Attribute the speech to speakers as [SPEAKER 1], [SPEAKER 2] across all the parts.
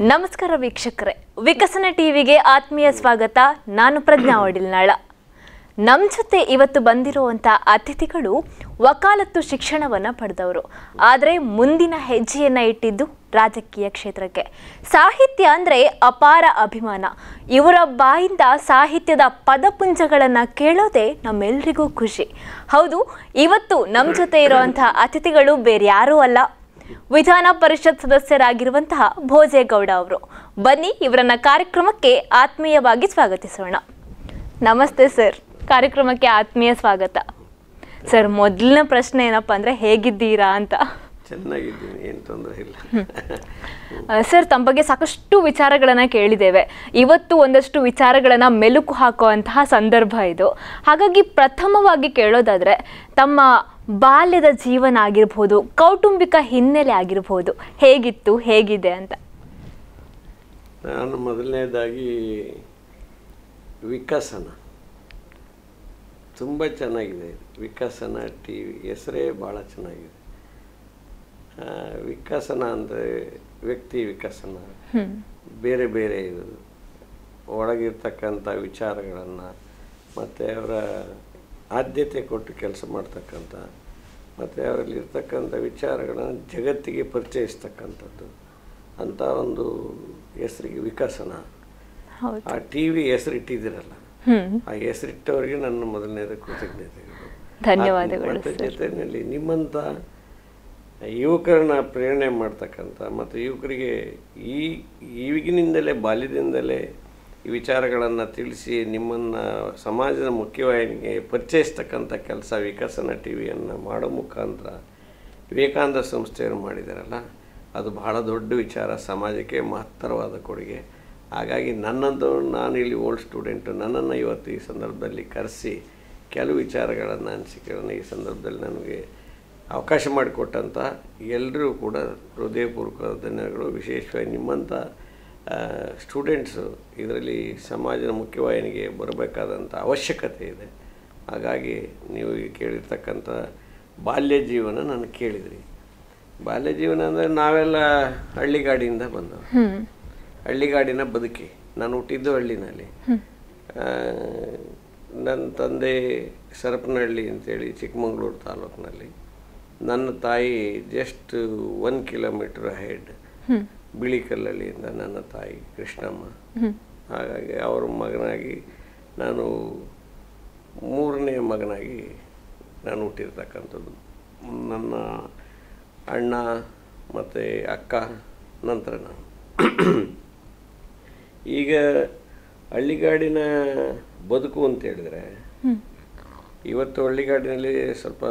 [SPEAKER 1] ನಮಸ್ಕಾರ ವೀಕ್ಷಕರೇ ವಿಕಸನ ಟಿವಿಗೆ ಆತ್ಮೀಯ ಸ್ವಾಗತ ನಾನು ಪ್ರಜ್ಞಾ ಒಡಿಲ್ನಾಳ ನಮ್ಮ ಜೊತೆ ಇವತ್ತು ಬಂದಿರುವಂಥ ಅತಿಥಿಗಳು ವಕಾಲತ್ತು ಶಿಕ್ಷಣವನ್ನು ಪಡೆದವರು ಆದರೆ ಮುಂದಿನ ಹೆಜ್ಜೆಯನ್ನು ಇಟ್ಟಿದ್ದು ರಾಜಕೀಯ ಕ್ಷೇತ್ರಕ್ಕೆ ಸಾಹಿತ್ಯ ಅಂದರೆ ಅಪಾರ ಅಭಿಮಾನ ಇವರ ಬಾಯಿಂದ ಸಾಹಿತ್ಯದ ಪದಪುಂಜಗಳನ್ನು ಕೇಳೋದೇ ನಮ್ಮೆಲ್ರಿಗೂ ಖುಷಿ ಹೌದು ಇವತ್ತು ನಮ್ಮ ಜೊತೆ ಇರುವಂಥ ಅತಿಥಿಗಳು ಬೇರೆ ಯಾರೂ ಅಲ್ಲ ವಿಧಾನ ಪರಿಷತ್ ಸದಸ್ಯರಾಗಿರುವಂತಹ ಭೋಜೇಗೌಡ ಅವರು ಬನ್ನಿ ಇವರನ್ನ ಕಾರ್ಯಕ್ರಮಕ್ಕೆ ಆತ್ಮೀಯವಾಗಿ ಸ್ವಾಗತಿಸೋಣ ನಮಸ್ತೆ ಸರ್ ಕಾರ್ಯಕ್ರಮಕ್ಕೆ ಆತ್ಮೀಯ ಸ್ವಾಗತ ಸರ್ ಮೊದಲನೇ ಪ್ರಶ್ನೆ ಏನಪ್ಪ ಅಂದರೆ ಹೇಗಿದ್ದೀರಾ ಅಂತ
[SPEAKER 2] ಚೆನ್ನಾಗಿದ್ದೀನಿ ಏನು ತೊಂದರೆ ಇಲ್ಲ
[SPEAKER 1] ಆ, ಸರ್ ತಮ್ಮ ಬಗ್ಗೆ ಸಾಕಷ್ಟು ವಿಚಾರಗಳನ್ನು ಕೇಳಿದ್ದೇವೆ ಇವತ್ತು ಒಂದಷ್ಟು ವಿಚಾರಗಳನ್ನು ಮೆಲುಕು ಹಾಕುವಂತಹ ಸಂದರ್ಭ ಇದು ಹಾಗಾಗಿ ಪ್ರಥಮವಾಗಿ ಕೇಳೋದಾದರೆ ತಮ್ಮ ಬಾಲ್ಯದ ಜೀವನ ಆಗಿರ್ಬೋದು ಕೌಟುಂಬಿಕ ಹಿನ್ನೆಲೆ ಆಗಿರ್ಬೋದು ಹೇಗಿತ್ತು ಹೇಗಿದೆ ಅಂತ
[SPEAKER 2] ನಾನು ಮೊದಲನೇದಾಗಿ ವಿಕಸನ ತುಂಬ ಚೆನ್ನಾಗಿದೆ ಇದು. ವಿಕಸನ ಟಿ ವಿ ಹೆಸರೇ ಭಾಳ ಚೆನ್ನಾಗಿದೆ ಆ, ವಿಕಸನ ಅಂದರೆ ವ್ಯಕ್ತಿ ವಿಕಸನ ಬೇರೆ ಬೇರೆ ಇದು ಒಳಗಿರ್ತಕ್ಕಂಥ ವಿಚಾರಗಳನ್ನು ಮತ್ತು ಅವರ ಆದ್ಯತೆ ಕೊಟ್ಟು ಕೆಲಸ ಮಾಡ್ತಕ್ಕಂಥ ಮತ್ತು ಅವರಲ್ಲಿರ್ತಕ್ಕಂಥ ವಿಚಾರಗಳನ್ನು ಜಗತ್ತಿಗೆ ಪರಿಚಯಿಸ್ತಕ್ಕಂಥದ್ದು ಅಂತ ಒಂದು ಹೆಸರಿಗೆ ವಿಕಸನ
[SPEAKER 1] ಹೌದು
[SPEAKER 2] ಆ ಟಿ ವಿ ಹೆಸರಿಟ್ಟಿದ್ದೀರಲ್ಲ
[SPEAKER 1] ಹ್ಮ್
[SPEAKER 2] ಆ ಹೆಸರಿಟ್ಟವರಿಗೆ ನನ್ನ ಮೊದಲನೇದ ಕೃತಜ್ಞತೆಗಳು
[SPEAKER 1] ಧನ್ಯವಾದಗಳು
[SPEAKER 2] ಮತ್ತು ಜೊತೆಯಲ್ಲಿ ನಿಮ್ಮಂಥ ಯುವಕರನ್ನ ಪ್ರೇರಣೆ ಮಾಡ್ತಕ್ಕಂಥ ಮತ್ತು ಯುವಕರಿಗೆ ಈ ಈಗಿನಿಂದಲೇ ಬಾಲ್ಯದಿಂದಲೇ ಈ ವಿಚಾರಗಳನ್ನು ತಿಳಿಸಿ ನಿಮ್ಮನ್ನು ಸಮಾಜದ ಮುಖ್ಯವಾಹಿನಿಗೆ ಪರಿಚಯಿಸ್ತಕ್ಕಂಥ ಕೆಲಸ ವಿಕಸನ ಟಿ ವಿಯನ್ನು ಮಾಡೋ ಮುಖಾಂತರ ವಿವೇಕಾನಂದ ಸಂಸ್ಥೆಯವರು ಮಾಡಿದಾರಲ್ಲ ಅದು ಬಹಳ ದೊಡ್ಡ ವಿಚಾರ ಸಮಾಜಕ್ಕೆ ಮಹತ್ತರವಾದ ಕೊಡುಗೆ ಹಾಗಾಗಿ ನನ್ನದು ನಾನು ಇಲ್ಲಿ ಓಲ್ಡ್ ಸ್ಟೂಡೆಂಟು ನನ್ನನ್ನು ಇವತ್ತು ಈ ಸಂದರ್ಭದಲ್ಲಿ ಕರೆಸಿ ಕೆಲವು ವಿಚಾರಗಳನ್ನು ಅನಿಸಿಕೆಗಳನ್ನು ಈ ಸಂದರ್ಭದಲ್ಲಿ ನನಗೆ ಅವಕಾಶ ಮಾಡಿಕೊಟ್ಟಂಥ ಎಲ್ಲರೂ ಕೂಡ ಹೃದಯಪೂರ್ವಕ ಧನ್ಯವಾದಗಳು ವಿಶೇಷವಾಗಿ ನಿಮ್ಮಂಥ ಸ್ಟೂಡೆಂಟ್ಸು ಇದರಲ್ಲಿ ಸಮಾಜದ ಮುಖ್ಯವಾಹಿನಿಗೆ ಬರಬೇಕಾದಂಥ ಅವಶ್ಯಕತೆ ಇದೆ ಹಾಗಾಗಿ ನೀವು ಈ ಕೇಳಿರ್ತಕ್ಕಂಥ ಬಾಲ್ಯ ಜೀವನ ನಾನು ಕೇಳಿದ್ರಿ ಬಾಲ್ಯ ಜೀವನ ಅಂದರೆ ನಾವೆಲ್ಲ ಹಳ್ಳಿಗಾಡಿಯಿಂದ ಬಂದವರು
[SPEAKER 1] ಹ್ಮ್
[SPEAKER 2] ಹಳ್ಳಿಗಾಡಿನ ಬದುಕಿ ನಾನು ಹುಟ್ಟಿದ್ದು ಹಳ್ಳಿನಲ್ಲಿ ಆ, ನನ್ನ ತಂದೆ ಸರಪನಹಳ್ಳಿ ಅಂತೇಳಿ ಚಿಕ್ಕಮಗಳೂರು ತಾಲೂಕಿನಲ್ಲಿ ನನ್ನ ತಾಯಿ just one kilometre head
[SPEAKER 1] hmm
[SPEAKER 2] ಬಿಳಿಕಲ್ಲಳ್ಳಿಯಿಂದ ನನ್ನ ತಾಯಿ ಕೃಷ್ಣಮ್ಮ
[SPEAKER 1] ಹ್ಮ್
[SPEAKER 2] ಹಾಗಾಗಿ ಅವ್ರ ಮಗನಾಗಿ ನಾನು ಮೂರನೇ ಮಗನಾಗಿ ನಾನು ಹುಟ್ಟಿರ್ತಕ್ಕಂಥದ್ದು ನನ್ನ ಅಣ್ಣ ಮತ್ತು ಅಕ್ಕ ನಂತರ ನಾನು ಈಗ ಹಳ್ಳಿಗಾಡಿನ ಬದುಕು ಅಂತ ಹೇಳಿದ್ರೆ
[SPEAKER 1] ಹ್ಮ್
[SPEAKER 2] ಇವತ್ತು ಹಳ್ಳಿಗಾಡಿನಲ್ಲಿ ಸ್ವಲ್ಪ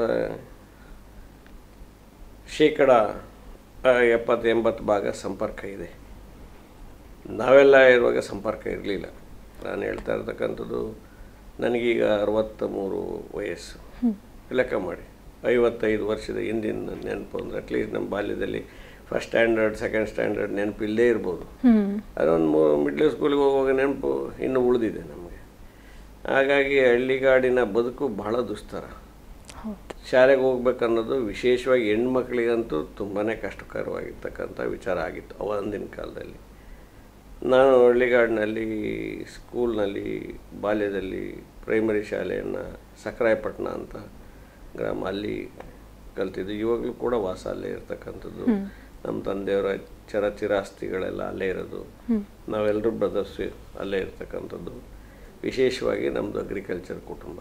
[SPEAKER 2] ಶೇಕಡ ಆ, ಎಪ್ಪತ್ತು ಎಂಬತ್ತು ಭಾಗ ಸಂಪರ್ಕ ಇದೆ ನಾವೆಲ್ಲ ಇರುವಾಗ ಸಂಪರ್ಕ ಇರಲಿಲ್ಲ ನಾನು ಹೇಳ್ತಾ ಇರ್ತಕ್ಕಂಥದ್ದು ನನಗೀಗ ಅರವತ್ತ ಮೂರು ವಯಸ್ಸು ಲೆಕ್ಕ ಮಾಡಿ ಐವತ್ತೈದು ವರ್ಷದ ಹಿಂದಿನ ನೆನಪು ಅಂದರೆ ಅಟ್ಲೀಸ್ಟ್ ನಮ್ಮ ಬಾಲ್ಯದಲ್ಲಿ ಫಸ್ಟ್ ಸ್ಟ್ಯಾಂಡರ್ಡ್ ಸೆಕೆಂಡ್ ಸ್ಟ್ಯಾಂಡರ್ಡ್ ನೆನಪು ಇಲ್ಲದೇ ಇರ್ಬೋದು
[SPEAKER 1] ಹ್ಮ್
[SPEAKER 2] ಅದೊಂದು ಮೂ ಮಿಡ್ಲ್ ಸ್ಕೂಲಿಗೆ ಹೋಗುವಾಗ ನೆನಪು ಇನ್ನೂ ಉಳಿದಿದೆ ನಮಗೆ ಹಾಗಾಗಿ ಹಳ್ಳಿಗಾಡಿನ ಬದುಕು ಬಹಳ ದುಸ್ತರ
[SPEAKER 1] ಹೌದು
[SPEAKER 2] ಶಾಲೆಗೆ ಹೋಗ್ಬೇಕನ್ನೋದು ವಿಶೇಷವಾಗಿ ಹೆಣ್ಮಕ್ಳಿಗಂತೂ ತುಂಬಾ ಕಷ್ಟಕರವಾಗಿರ್ತಕ್ಕಂಥ ವಿಚಾರ ಆಗಿತ್ತು ಅವಂದಿನ ಕಾಲದಲ್ಲಿ ನಾನು ಹಳ್ಳಿಗಾಡಿನಲ್ಲಿ ಸ್ಕೂಲ್ನಲ್ಲಿ ಬಾಲ್ಯದಲ್ಲಿ ಪ್ರೈಮರಿ ಶಾಲೆಯನ್ನು ಸಕ್ರಾಯಪಟ್ಟಣ ಅಂತ ಗ್ರಾಮ ಅಲ್ಲಿ ಕಲ್ತಿದ್ದು ಇವಾಗಲೂ ಕೂಡ ವಾಸ ಅಲ್ಲೇ ಇರ್ತಕ್ಕಂಥದ್ದು ನಮ್ಮ ತಂದೆಯವರ ಚರ ಚಿರಾಸ್ತಿಗಳೆಲ್ಲ ಅಲ್ಲೇ ಇರೋದು ನಾವೆಲ್ಲರೂ ಬ್ರದರ್ಸ್ ಅಲ್ಲೇ ಇರ್ತಕ್ಕಂಥದ್ದು ವಿಶೇಷವಾಗಿ ನಮ್ಮದು ಅಗ್ರಿಕಲ್ಚರ್ ಕುಟುಂಬ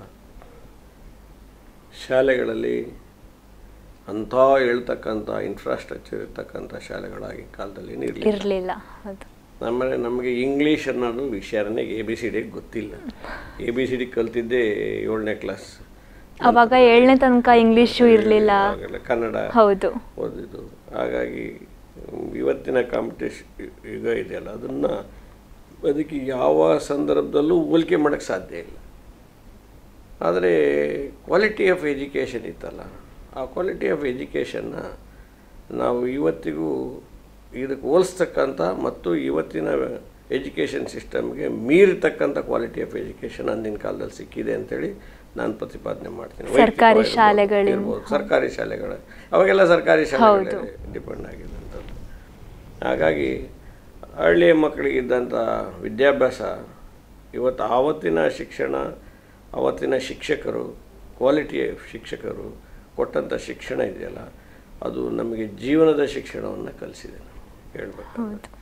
[SPEAKER 2] ಶಾಲೆಗಳಲ್ಲಿ ಅಂಥ ಹೇಳ್ತಕ್ಕಂಥ ಇನ್ಫ್ರಾಸ್ಟ್ರಕ್ಚರ್ ಇರ್ತಕ್ಕಂಥ ಶಾಲೆಗಳಾಗಿ ಕಾಲದಲ್ಲಿ ಇರಲಿಲ್ಲ
[SPEAKER 1] ಇರಲಿಲ್ಲ ಹೌದು
[SPEAKER 2] ಆಮೇಲೆ ನಮಗೆ ಇಂಗ್ಲೀಷ್ ಅನ್ನೋದು ವಿಷಯನೇ ಎ ಬಿ ಸಿ ಡಿ ಗೊತ್ತಿಲ್ಲ ಎ ಬಿ ಸಿ ಡಿ ಕಲ್ತಿದ್ದೆ ಏಳನೇ ಕ್ಲಾಸ್
[SPEAKER 1] ಅವಾಗ ಏಳನೇ ತನಕ ಇಂಗ್ಲಿಷು ಇರಲಿಲ್ಲ
[SPEAKER 2] ಅವಾಗೆಲ್ಲ ಕನ್ನಡ
[SPEAKER 1] ಹೌದು
[SPEAKER 2] ಓದಿದ್ದು ಹಾಗಾಗಿ ಇವತ್ತಿನ ಕಾಂಪಿಟೇಷನ್ ಯುಗ ಇದೆಯಲ್ಲ ಅದನ್ನು ಅದಕ್ಕೆ ಯಾವ ಸಂದರ್ಭದಲ್ಲೂ ಹೋಲಿಕೆ ಮಾಡೋಕ್ಕೆ ಸಾಧ್ಯ ಇಲ್ಲ ಆದರೆ ಕ್ವಾಲಿಟಿ ಆಫ್ ಎಜುಕೇಷನ್ ಇತ್ತಲ್ಲ ಆ ಕ್ವಾಲಿಟಿ ಆಫ್ ಎಜುಕೇಷನ್ನ ನಾವು ಇವತ್ತಿಗೂ ಇದಕ್ಕೆ ಹೋಲಿಸ್ತಕ್ಕಂಥ ಮತ್ತು ಇವತ್ತಿನ ಎಜುಕೇಷನ್ ಸಿಸ್ಟಮ್ಗೆ ಮೀರಿರ್ತಕ್ಕಂಥ ಕ್ವಾಲಿಟಿ ಆಫ್ ಎಜುಕೇಷನ್ ಅಂದಿನ ಕಾಲದಲ್ಲಿ ಸಿಕ್ಕಿದೆ ಅಂತೇಳಿ ನಾನು ಪ್ರತಿಪಾದನೆ ಮಾಡ್ತೀನಿ
[SPEAKER 1] ಸರ್ಕಾರಿ
[SPEAKER 2] ವೈಯಕ್ತಿಕವಾಗಿ
[SPEAKER 1] ಶಾಲೆಗಳಿಂದ.
[SPEAKER 2] ಇರ್ಬೋದು. ಸರ್ಕಾರಿ ಶಾಲೆಗಳ ಅವಾಗೆಲ್ಲ ಸರ್ಕಾರಿ ಶಾಲೆಗಳೇ ಡಿಪೆಂಡ್ ಆಗಿದ್ದಂಥದ್ದು ಹಾಗಾಗಿ ಹಳ್ಳಿಯ ಮಕ್ಕಳಿಗಿದ್ದಂಥ ವಿದ್ಯಾಭ್ಯಾಸ ಇವತ್ತು ಆವತ್ತಿನ ಶಿಕ್ಷಣ ಆವತ್ತಿನ ಶಿಕ್ಷಕರು ಕ್ವಾಲಿಟಿಯ ಶಿಕ್ಷಕರು ಕೊಟ್ಟಂಥ ಶಿಕ್ಷಣ ಇದೆಯಲ್ಲ ಅದು ನಮಗೆ ಜೀವನದ ಶಿಕ್ಷಣವನ್ನು ಕಲಿಸಿದೆ ಹೇಳ್ಬೇಕು
[SPEAKER 1] ಹೌದು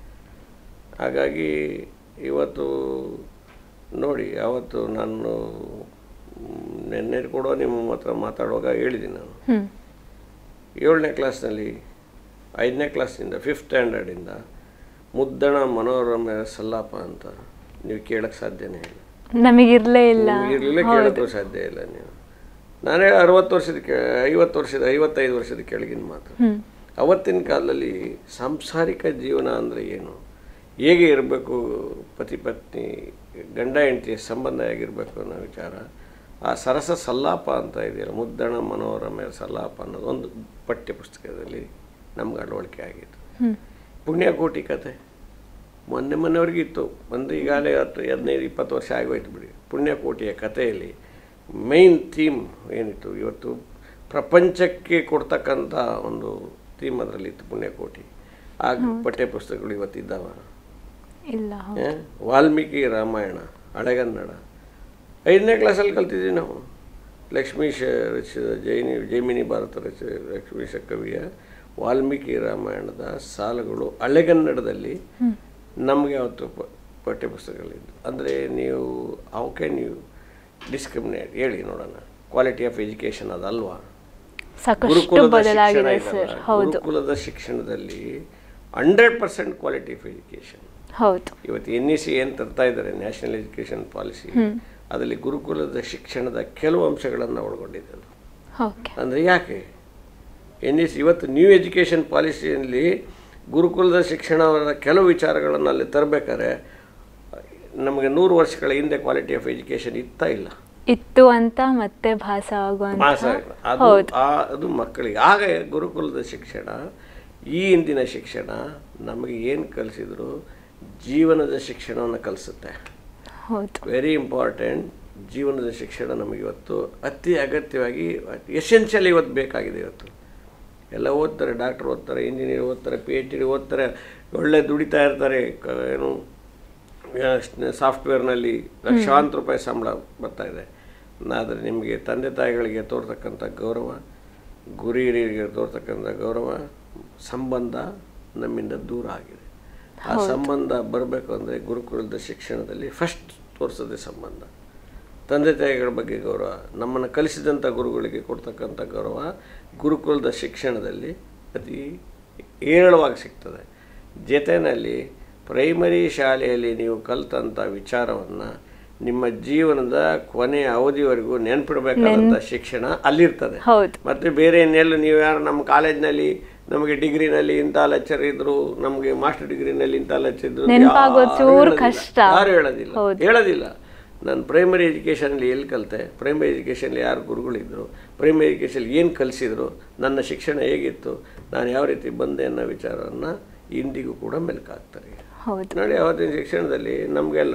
[SPEAKER 2] ಹಾಗಾಗಿ ಇವತ್ತು ನೋಡಿ ಯಾವತ್ತು ನಾನು ಮ್, ನೆನ್ನೆ ಕೂಡ ನಿಮ್ಮ ಹತ್ರ ಮಾತಾಡುವಾಗ ಹೇಳಿದ್ದೀನಿ ನಾನು
[SPEAKER 1] ಹ್ಮ್
[SPEAKER 2] ಏಳನೇ ಕ್ಲಾಸ್ನಲ್ಲಿ ಐದನೇ ಕ್ಲಾಸ್ನಿಂದ ಫಿಫ್ತ್ ಸ್ಟ್ಯಾಂಡರ್ಡಿಂದ ಮುದ್ದಣ ಮನೋರಮ ಸಲ್ಲಾಪ ಅಂತ ನೀವು ಕೇಳಕ್ಕೆ ಸಾಧ್ಯನೇ ಇಲ್ಲ
[SPEAKER 1] ನಮಗಿರ್ಲೇ ಇಲ್ಲ
[SPEAKER 2] ಇರಲಿಲ್ಲ ಕೇಳೋಕ್ಕೂ ಸಾಧ್ಯ ಇಲ್ಲ ನೀವು ನಾನೇ ಅರವತ್ತು ವರ್ಷದ ಕೇ ಐವತ್ತು ವರ್ಷದ ಐವತ್ತೈದು ವರ್ಷದ ಕೆಳಗಿನ ಮಾತು
[SPEAKER 1] ಹ್ಮ್
[SPEAKER 2] ಅವತ್ತಿನ ಕಾಲದಲ್ಲಿ ಸಾಂಸಾರಿಕ ಜೀವನ ಅಂದರೆ ಏನು ಹೇಗೆ ಇರಬೇಕು ಪತಿ ಪತ್ನಿ ಗಂಡ ಹೆಂಡತಿಯ ಸಂಬಂಧ ಹೇಗಿರಬೇಕು ಅನ್ನೋ ವಿಚಾರ ಆ ಸರಸ ಸಲ್ಲಾಪ ಅಂತ ಇದೆಯಲ್ಲ ಮುದ್ದಣ ಮನೋರಮೆ ಸಲ್ಲಾಪ ಅನ್ನೋದು ಒಂದು ಪಠ್ಯ ಪುಸ್ತಕದಲ್ಲಿ ನಮ್ಗೆ ಅಳವಡಿಕೆ ಆಗಿತ್ತು
[SPEAKER 1] ಹ್ಮ್
[SPEAKER 2] ಪುಣ್ಯಕೋಟಿ ಕತೆ ಮೊನ್ನೆ ಮೊನ್ನೆವರೆಗೆ ಇತ್ತು ಒಂದು ಈಗಾಗಲೇ ಹತ್ತು ಹದಿನೈದು ಇಪ್ಪತ್ತು ವರ್ಷ ಆಗೋಯ್ತು ಬಿಡಿ ಪುಣ್ಯಕೋಟಿಯ ಕಥೆಯಲ್ಲಿ ಮೈನ್ ಥೀಮ್ ಏನಿತ್ತು ಇವತ್ತು ಪ್ರಪಂಚಕ್ಕೆ ಕೊಡ್ತಕ್ಕಂಥ ಒಂದು ಥೀಮ್ ಅದರಲ್ಲಿತ್ತು ಪುಣ್ಯಕೋಟಿ ಆ ಪಠ್ಯ ಪುಸ್ತಕಗಳು ಇವತ್ತಿದ್ದಾವ
[SPEAKER 1] ಇಲ್ಲ ಹೌದು.
[SPEAKER 2] ಏ? ವಾಲ್ಮೀಕಿ ರಾಮಾಯಣ ಹಳೆಗನ್ನಡ ಐದನೇ ಕ್ಲಾಸಲ್ಲಿ ಕಲ್ತಿದ್ದೀವಿ ನಾವು ಲಕ್ಷ್ಮೀಶ ರಚಿಸಿದ ಜೈನಿ ಜೈಮಿನಿ ಭಾರತ ರಚಿಸಿದ ಲಕ್ಷ್ಮೀಶ ಕವಿಯ ವಾಲ್ಮೀಕಿ ರಾಮಾಯಣದ ಸಾಲುಗಳು ಹಳೆಗನ್ನಡದಲ್ಲಿ ನಮಗೆ ಅವತ್ತು ಪ- ಪಠ್ಯಪುಸ್ತಕಗಳಿದ್ದು ಅಂದರೆ ನೀವು ಹೌ ಕ್ಯಾನ್ ಯು ಡಿಸ್ಕ್ರಿಮಿನೇಟ್ ಹೇಳಿ ನೋಡೋಣ ಕ್ವಾಲಿಟಿ ಆಫ್ ಎಜುಕೇಷನ್ ಅದಲ್ವಾ
[SPEAKER 1] ಸಾಕಷ್ಟು
[SPEAKER 2] ಗುರುಕುಲದ
[SPEAKER 1] ಬದಲಾಗಿದೆ
[SPEAKER 2] ಶಿಕ್ಷಣ
[SPEAKER 1] ಸರ್
[SPEAKER 2] ಇದೆಯಲ್ಲ,
[SPEAKER 1] ಹೌದು
[SPEAKER 2] ಗುರುಕುಲದ ಶಿಕ್ಷಣದಲ್ಲಿ hundred percent quality of education
[SPEAKER 1] ಹೌದು
[SPEAKER 2] ಇವತ್ತು ಎನ್ ಇ ಸಿ ಏನು ತರ್ತಾ ಇದ್ದಾರೆ ನ್ಯಾಷನಲ್ ಎಜುಕೇಷನ್ ಪಾಲಿಸಿ ಅದರಲ್ಲಿ ಗುರುಕುಲದ ಶಿಕ್ಷಣದ ಕೆಲವು ಅಂಶಗಳನ್ನು ಒಳಗೊಂಡಿದೆ ಅದು
[SPEAKER 1] ಓಕೆ
[SPEAKER 2] ಅಂದರೆ ಯಾಕೆ ಎನ್ ಇ ಸಿ ಇವತ್ತು ನ್ಯೂ ಎಜುಕೇಷನ್ ಪಾಲಿಸಿಯಲ್ಲಿ ಗುರುಕುಲದ ಶಿಕ್ಷಣದ ಕೆಲವು ವಿಚಾರಗಳನ್ನು ಅಲ್ಲಿ ತರಬೇಕಾದ್ರೆ ನಮಗೆ ನೂರು ವರ್ಷಗಳ ಹಿಂದೆ ಕ್ವಾಲಿಟಿ ಆಫ್ ಎಜುಕೇಷನ್ ಇತ್ತಾ ಇಲ್ಲ
[SPEAKER 1] ಇತ್ತು ಅಂತ ಮತ್ತೆ ಭಾಸ ಆಗುವಂತ
[SPEAKER 2] ಮಾಸ ಇಲ್ಲ. ಅದು ಆ ಅದು ಮಕ್ಕಳಿಗೆ ಆಗ ಗುರುಕುಲದ ಶಿಕ್ಷಣ ಈ ಹಿಂದಿನ ಶಿಕ್ಷಣ ನಮಗೆ ಏನು ಕಲಿಸಿದ್ರು ಜೀವನದ ಶಿಕ್ಷಣವನ್ನು ಕಲಿಸುತ್ತೆ
[SPEAKER 1] ಹೌದು
[SPEAKER 2] ವೆರಿ ಇಂಪಾರ್ಟೆಂಟ್ ಜೀವನದ ಶಿಕ್ಷಣ ನಮಗೆ ಇವತ್ತು ಅತಿ ಅಗತ್ಯವಾಗಿ ಎಸೆನ್ಷಿಯಲ್ ಇವತ್ತು ಬೇಕಾಗಿದೆ ಇವತ್ತು ಎಲ್ಲ ಓದ್ತಾರೆ ಡಾಕ್ಟರ್ ಓದ್ತಾರೆ ಇಂಜಿನಿಯರ್ ಓದ್ತಾರೆ ಪಿ ಎಚ್ ಡಿ ಓದ್ತಾರೆ ಒಳ್ಳೆ ದುಡಿತಾ ಇರ್ತಾರೆ ಕ- ಏನು ಸಾಫ್ಟ್ವೇರ್ನಲ್ಲಿ ಲಕ್ಷಾಂತರ ರೂಪಾಯಿ ಸಂಬಳ ಬರ್ತಾ ಇದೆ ಆದರೆ ನಿಮಗೆ ತಂದೆ ತಾಯಿಗಳಿಗೆ ತೋರ್ತಕ್ಕಂಥ ಗೌರವ ಗುರಿ ಹಿರಿಯರಿಗೆ ತೋರ್ತಕ್ಕಂಥ ಗೌರವ ಸಂಬಂಧ ನಮ್ಮಿಂದ ದೂರ ಆಗಿದೆ ಆ ಸಂಬಂಧ ಬರಬೇಕು ಅಂದರೆ ಗುರುಕುಲದ ಶಿಕ್ಷಣದಲ್ಲಿ ಫಸ್ಟ್ ತೋರಿಸೋದೇ ಸಂಬಂಧ ತಂದೆ ತಾಯಿಗಳ ಬಗ್ಗೆ ಗೌರವ ನಮ್ಮನ್ನು ಕಲಿಸಿದಂಥ ಗುರುಗಳಿಗೆ ಕೊಡ್ತಕ್ಕಂಥ ಗೌರವ ಗುರುಕುಲದ ಶಿಕ್ಷಣದಲ್ಲಿ ಅತಿ ಹೇರಳವಾಗಿ ಸಿಗ್ತದೆ ಜೊತೆಯಲ್ಲಿ ಪ್ರೈಮರಿ ಶಾಲೆಯಲ್ಲಿ ನೀವು ಕಲಿತಂಥ ವಿಚಾರವನ್ನು ನಿಮ್ಮ ಜೀವನದ ಕೊನೆಯ ಅವಧಿವರೆಗೂ ನೆನ್ಪಿಡ್ಬೇಕಾದಂಥ ಶಿಕ್ಷಣ ಅಲ್ಲಿರ್ತದೆ
[SPEAKER 1] ಹೌದು
[SPEAKER 2] ಮತ್ತು ಬೇರೆ ಇನ್ನೆಲ್ಲೂ ನೀವು ಯಾರು ನಮ್ಮ ಕಾಲೇಜ್ನಲ್ಲಿ ನಮಗೆ ಡಿಗ್ರಿನಲ್ಲಿ ಇಂಥ ಲೆಕ್ಚರ್ ಇದ್ರು ನಮಗೆ ಮಾಸ್ಟರ್ ಡಿಗ್ರಿನಲ್ಲಿ ಇಂಥ ಲೆಕ್ಚರ್ ಇದ್ರು
[SPEAKER 1] ನೆನ್ಪಾಗೋದು
[SPEAKER 2] ಯಾರು
[SPEAKER 1] ಚೂರು
[SPEAKER 2] ಹೇಳೋದಿಲ್ಲ.
[SPEAKER 1] ಕಷ್ಟ.
[SPEAKER 2] ಯಾರು ಹೇಳೋದಿಲ್ಲ
[SPEAKER 1] ಹೌದು.
[SPEAKER 2] ಹೇಳೋದಿಲ್ಲ ನಾನು ಪ್ರೈಮರಿ ಎಜುಕೇಷನಲ್ಲಿ ಎಲ್ಲಿ ಕಲಿತೆ ಪ್ರೈಮರಿ ಎಜುಕೇಷನಲ್ಲಿ ಯಾರು ಗುರುಗಳಿದ್ರು ಪ್ರೈಮರಿ ಎಜುಕೇಷನ್ ಏನು ಕಲಿಸಿದ್ರು ನನ್ನ ಶಿಕ್ಷಣ ಹೇಗಿತ್ತು ನಾನು ಯಾವ ರೀತಿ ಬಂದೆ ಅನ್ನೋ ವಿಚಾರವನ್ನು ಇಂದಿಗೂ ಕೂಡ ಮೆಲುಕಾಗ್ತಾರೆ
[SPEAKER 1] ಹೌದು
[SPEAKER 2] ನೋಡಿ ಅವತ್ತಿನ ಶಿಕ್ಷಣದಲ್ಲಿ ನಮಗೆಲ್ಲ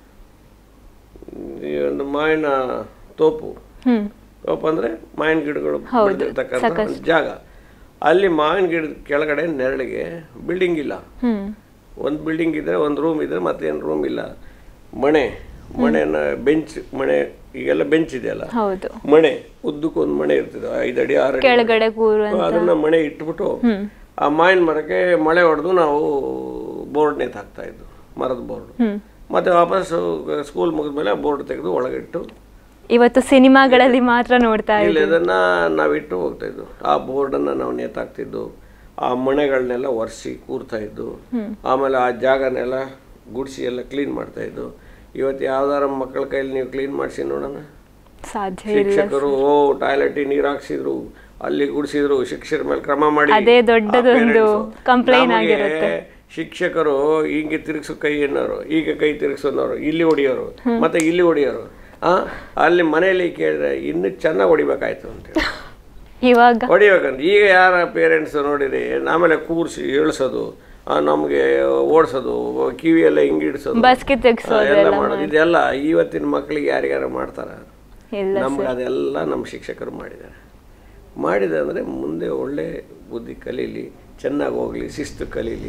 [SPEAKER 2] ಈ ಒಂದು ಮಾವಿನ ತೋಪು
[SPEAKER 1] ಹ್ಮ್
[SPEAKER 2] ತೋಪು ಅಂದರೆ ಮಾವಿನ ಗಿಡಗಳು
[SPEAKER 1] ಹೌದು,
[SPEAKER 2] ಬೆಳೆದಿರ್ತಕ್ಕಂಥ ಒಂದು ಜಾಗ ಅಲ್ಲಿ ಮಾವಿನ ಗಿಡದ ಕೆಳಗಡೆ ನೆರಳಿಗೆ ಬಿಲ್ಡಿಂಗ್ ಇಲ್ಲ
[SPEAKER 1] ಹ್ಮ್
[SPEAKER 2] ಒಂದು ಬಿಲ್ಡಿಂಗ್ ಇದ್ದರೆ ಒಂದು ರೂಮ್ ಇದ್ದರೆ ಮತ್ತೇನು ರೂಮ್ ಇಲ್ಲ ಮಣೆ ಮಣೆನ ಬೆಂಚ್ ಮಣೆ ಈಗೆಲ್ಲ ಬೆಂಚ್ ಇದೆಯಲ್ಲ
[SPEAKER 1] ಹೌದು
[SPEAKER 2] ಮಣೆ ಉದ್ದಕ್ಕೆ ಒಂದು ಮಣೆ ಇರ್ತದೆ ಐದು ಅಡಿ ಆರು ಅಡಿ
[SPEAKER 1] ಕೆಳಗಡೆ ಕೂರು
[SPEAKER 2] ಅದನ್ನ ಮಣೆ ಇಟ್ಬಿಟ್ಟು ಆ ಮಾವಿನ ಮರಕ್ಕೆ ಮಳೆ ಹೊಡೆದು ನಾವು ಬೋರ್ಡ್ ನೇತು ಹಾಕ್ತಾ ಇದ್ವು ಮರದ ಬೋರ್ಡ್
[SPEAKER 1] ಹ್ಮ್
[SPEAKER 2] ಮತ್ತೆ ವಾಪಸ್ ಸ್ಕೂಲ್ ಮುಗಿದ್ಮೇಲೆ ಬೋರ್ಡ್ ತೆಗೆದು ಒಳಗಿಟ್ಟು
[SPEAKER 1] ಇವತ್ತು ಸಿನಿಮಾಗಳಲ್ಲಿ ಮಾತ್ರ ನೋಡ್ತಾ
[SPEAKER 2] ಇಲ್ಲಿ
[SPEAKER 1] ಇದ್ದೀವಿ
[SPEAKER 2] ಅದನ್ನ ನಾವು ಇಟ್ಟು ಹೋಗ್ತಾ ಇದ್ವು ಆ ಬೋರ್ಡನ್ನು ನಾವು ನೇತಾಕ್ತಿದ್ದು ಆ ಮನೆಗಳನ್ನೆಲ್ಲ ಒರೆಸಿ ಕೂರ್ತಾ ಇದ್ದು ಆಮೇಲೆ ಆ ಜಾಗನೆಲ್ಲ ಗುಡಿಸಿ ಎಲ್ಲ ಕ್ಲೀನ್ ಮಾಡ್ತಾ ಇದ್ದು ಇವತ್ತು ಯಾವ್ದಾರ ಮಕ್ಕಳ ಕೈಲಿ ನೀವು ಕ್ಲೀನ್ ಮಾಡಿಸಿ ನೋಡೋಣ
[SPEAKER 1] ಸಾಧ್ಯ ಇಲ್ಲ
[SPEAKER 2] ಶಿಕ್ಷಕರು ಓ ಟಾಯ್ಲೆಟಿಗೆ ನೀರು ಹಾಕ್ಸಿದ್ರು ಅಲ್ಲಿ ಗುಡಿಸಿದ್ರು ಶಿಕ್ಷಕರ ಮೇಲೆ ಕ್ರಮ ಮಾಡಿ
[SPEAKER 1] ಅದೇ ದೊಡ್ಡದೊಂದು
[SPEAKER 2] ಆ parents.
[SPEAKER 1] complaint
[SPEAKER 2] ನಮಗೆ
[SPEAKER 1] ಆಗಿರುತ್ತೆ.
[SPEAKER 2] ಶಿಕ್ಷಕರು ಹಿಂಗೆ ತಿರುಗಿಸೋ ಕೈ ಎನ್ನೋರು ಈಗ ಕೈ ತಿರುಗಿಸೋನವರು ಇಲ್ಲಿ ಹೊಡಿಯೋರು ಮತ್ತೆ ಇಲ್ಲಿ ಹೊಡಿಯೋರು ಆ ಅಲ್ಲಿ ಮನೆಯಲ್ಲಿ ಕೇಳಿದ್ರೆ ಇನ್ನೂ ಚೆನ್ನಾಗಿ ಹೊಡಿಬೇಕಾಯ್ತು ಅಂತೇಳಿ
[SPEAKER 1] ಇವಾಗ
[SPEAKER 2] ಹೊಡಿಬೇಕಂದ್ರೆ ಈಗ ಯಾರ ಪೇರೆಂಟ್ಸ್ ನೋಡಿರಿ ಆಮೇಲೆ ಕೂರಿಸಿ ಇಳಿಸೋದು ನಮಗೆ ಓಡಿಸೋದು ಕಿವಿಯೆಲ್ಲ ಹಿಂಗೆ ಇಡಿಸೋದು
[SPEAKER 1] ಬಸ್ಗೆ ತೆಗ್ಸೋದು
[SPEAKER 2] ಎಲ್ಲ ಮಾಡೋದು ಇದೆಲ್ಲ ಇವತ್ತಿನ ಮಕ್ಕಳಿಗೆ ಯಾರಿಗಾರ ಮಾಡ್ತಾರ
[SPEAKER 1] ಇಲ್ಲ
[SPEAKER 2] ನಮ್ಗೆ ಅದೆಲ್ಲ ನಮ್ಮ ಶಿಕ್ಷಕರು ಮಾಡಿದ್ದಾರೆ ಮಾಡಿದೆ ಅಂದರೆ ಮುಂದೆ ಒಳ್ಳೆ ಬುದ್ಧಿ ಕಲೀಲಿ ಚೆನ್ನಾಗಿ ಹೋಗಲಿ ಶಿಸ್ತು ಕಲೀಲಿ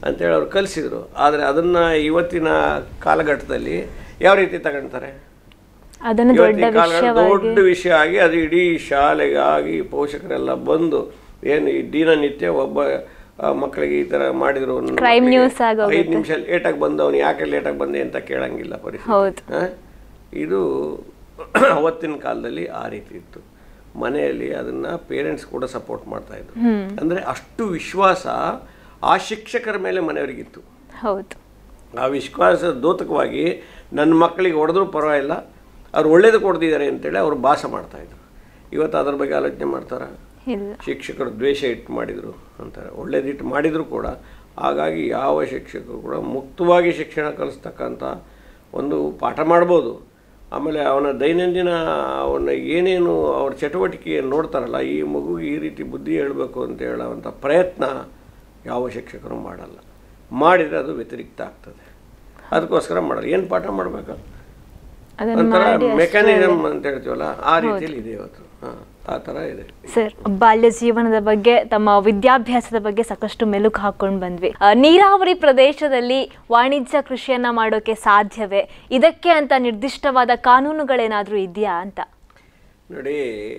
[SPEAKER 2] ಅಂತೇಳಿ ಅವ್ರು ಕಲಿಸಿದ್ರು ಆದರೆ ಅದನ್ನು ಇವತ್ತಿನ ಕಾಲಘಟ್ಟದಲ್ಲಿ ಯಾವ ರೀತಿ ತಗೊಳ್ತಾರೆ
[SPEAKER 1] ಅದನ್ನು ದೊಡ್ಡ
[SPEAKER 2] ಇವತ್ತಿನ ಕಾಲ
[SPEAKER 1] ವಿಷಯವಾಗಿ
[SPEAKER 2] ದೊಡ್ಡ ವಿಷಯ ಆಗಿ ಅದು ಇಡೀ ಶಾಲೆಗೆ ಆಗಿ ಪೋಷಕರೆಲ್ಲ ಬಂದು ಏನು ಈ ದಿನನಿತ್ಯ ಒಬ್ಬ ಆ, ಮಕ್ಕಳಿಗೆ ಈ ತರ ಮಾಡಿದ್ರು ನನ್ನ
[SPEAKER 1] Crime
[SPEAKER 2] ಮಕ್ಕಳಿಗೆ
[SPEAKER 1] news ಆಗೋಗುತ್ತೆ.
[SPEAKER 2] ಐದು ನಿಮಿಷ ಲೇಟಾಗಿ ಬಂದವನು ಯಾಕೆ ಲೇಟಾಗಿ ಬಂದೆ ಅಂತ ಕೇಳಂಗಿಲ್ಲ ಪರಿಸ್ಥಿತಿ
[SPEAKER 1] ಹೌದು
[SPEAKER 2] ಆ? ಇದು ಅವತ್ತಿನ ಕಾಲದಲ್ಲಿ ಆ ರೀತಿ ಇತ್ತು ಮನೆಯಲ್ಲಿ ಅದನ್ನ ಪೇರೆಂಟ್ಸ್ ಕೂಡ ಸಪೋರ್ಟ್ ಮಾಡ್ತಾ ಇದ್ರು ಅಂದ್ರೆ ಅಷ್ಟು ವಿಶ್ವಾಸ ಆ ಶಿಕ್ಷಕರ ಮೇಲೆ ಮನೆಯವರಿಗಿತ್ತು
[SPEAKER 1] ಹೌದು
[SPEAKER 2] ಆ ವಿಶ್ವಾಸದ ದೋತಕವಾಗಿ ನನ್ನ ಮಕ್ಕಳಿಗೆ ಹೊಡೆದ್ರೂ ಪರವಾಗಿಲ್ಲ ಅವ್ರು ಒಳ್ಳೇದು ಕೊಡ್ತಿದ್ದಾರೆ ಅಂತೇಳಿ ಅವರು ಭಾಸ ಮಾಡ್ತಾಯಿದ್ರು ಇವತ್ತು ಅದ್ರ ಬಗ್ಗೆ ಆಲೋಚನೆ ಮಾಡ್ತಾರ
[SPEAKER 1] ಇಲ್ಲ
[SPEAKER 2] ಶಿಕ್ಷಕರು ದ್ವೇಷ ಇಟ್ಟು ಮಾಡಿದರು ಅಂತಾರೆ ಒಳ್ಳೇದಿಟ್ಟು ಮಾಡಿದರೂ ಕೂಡ ಹಾಗಾಗಿ ಯಾವ ಶಿಕ್ಷಕರು ಕೂಡ ಮುಕ್ತವಾಗಿ ಶಿಕ್ಷಣ ಕಲಿಸ್ತಕ್ಕಂಥ ಒಂದು ಪಾಠ ಮಾಡ್ಬೋದು ಆಮೇಲೆ ಅವನ ದೈನಂದಿನ ಅವನ ಏನೇನು ಅವ್ರ ಚಟುವಟಿಕೆ ನೋಡ್ತಾರಲ್ಲ ಈ ಮಗುಗೆ ಈ ರೀತಿ ಬುದ್ಧಿ ಹೇಳಬೇಕು ಅಂತ ಹೇಳೋವಂಥ ಪ್ರಯತ್ನ ಯಾವ ಶಿಕ್ಷಕರು ಮಾಡಲ್ಲ ಮಾಡಿದರೆ ಅದು ವ್ಯತಿರಿಕ್ತ ಆಗ್ತದೆ ಅದಕ್ಕೋಸ್ಕರ ಮಾಡಲ್ಲ ಏನು ಪಾಠ ಮಾಡಬೇಕು
[SPEAKER 1] ಅದನ್ನ
[SPEAKER 2] ಒಂಥರ
[SPEAKER 1] ಮಾಡಿ
[SPEAKER 2] ಮೆಕ್ಯಾನಿಸಮ್ ಅಂತ ಹೇಳ್ತೀವಲ್ಲ ಆ ರೀತಿಯಲ್ಲಿ ಇದೆ ಇವತ್ತು ಹಾಂ ಆ ಥರ ಇದೆ
[SPEAKER 1] ಸರ್ ಬಾಲ್ಯ ಜೀವನದ ಬಗ್ಗೆ ತಮ್ಮ ವಿದ್ಯಾಭ್ಯಾಸದ ಬಗ್ಗೆ ಸಾಕಷ್ಟು ಮೆಲುಕು ಹಾಕೊಂಡು ಬಂದ್ವಿ ಆ, ನೀರಾವರಿ ಪ್ರದೇಶದಲ್ಲಿ ವಾಣಿಜ್ಯ ಕೃಷಿಯನ್ನ ಮಾಡೋಕೆ ಸಾಧ್ಯವೇ ಇದಕ್ಕೆ ಅಂತ ನಿರ್ದಿಷ್ಟವಾದ ಕಾನೂನುಗಳೇನಾದ್ರೂ ಇದೆಯಾ ಅಂತ
[SPEAKER 2] ನೋಡಿ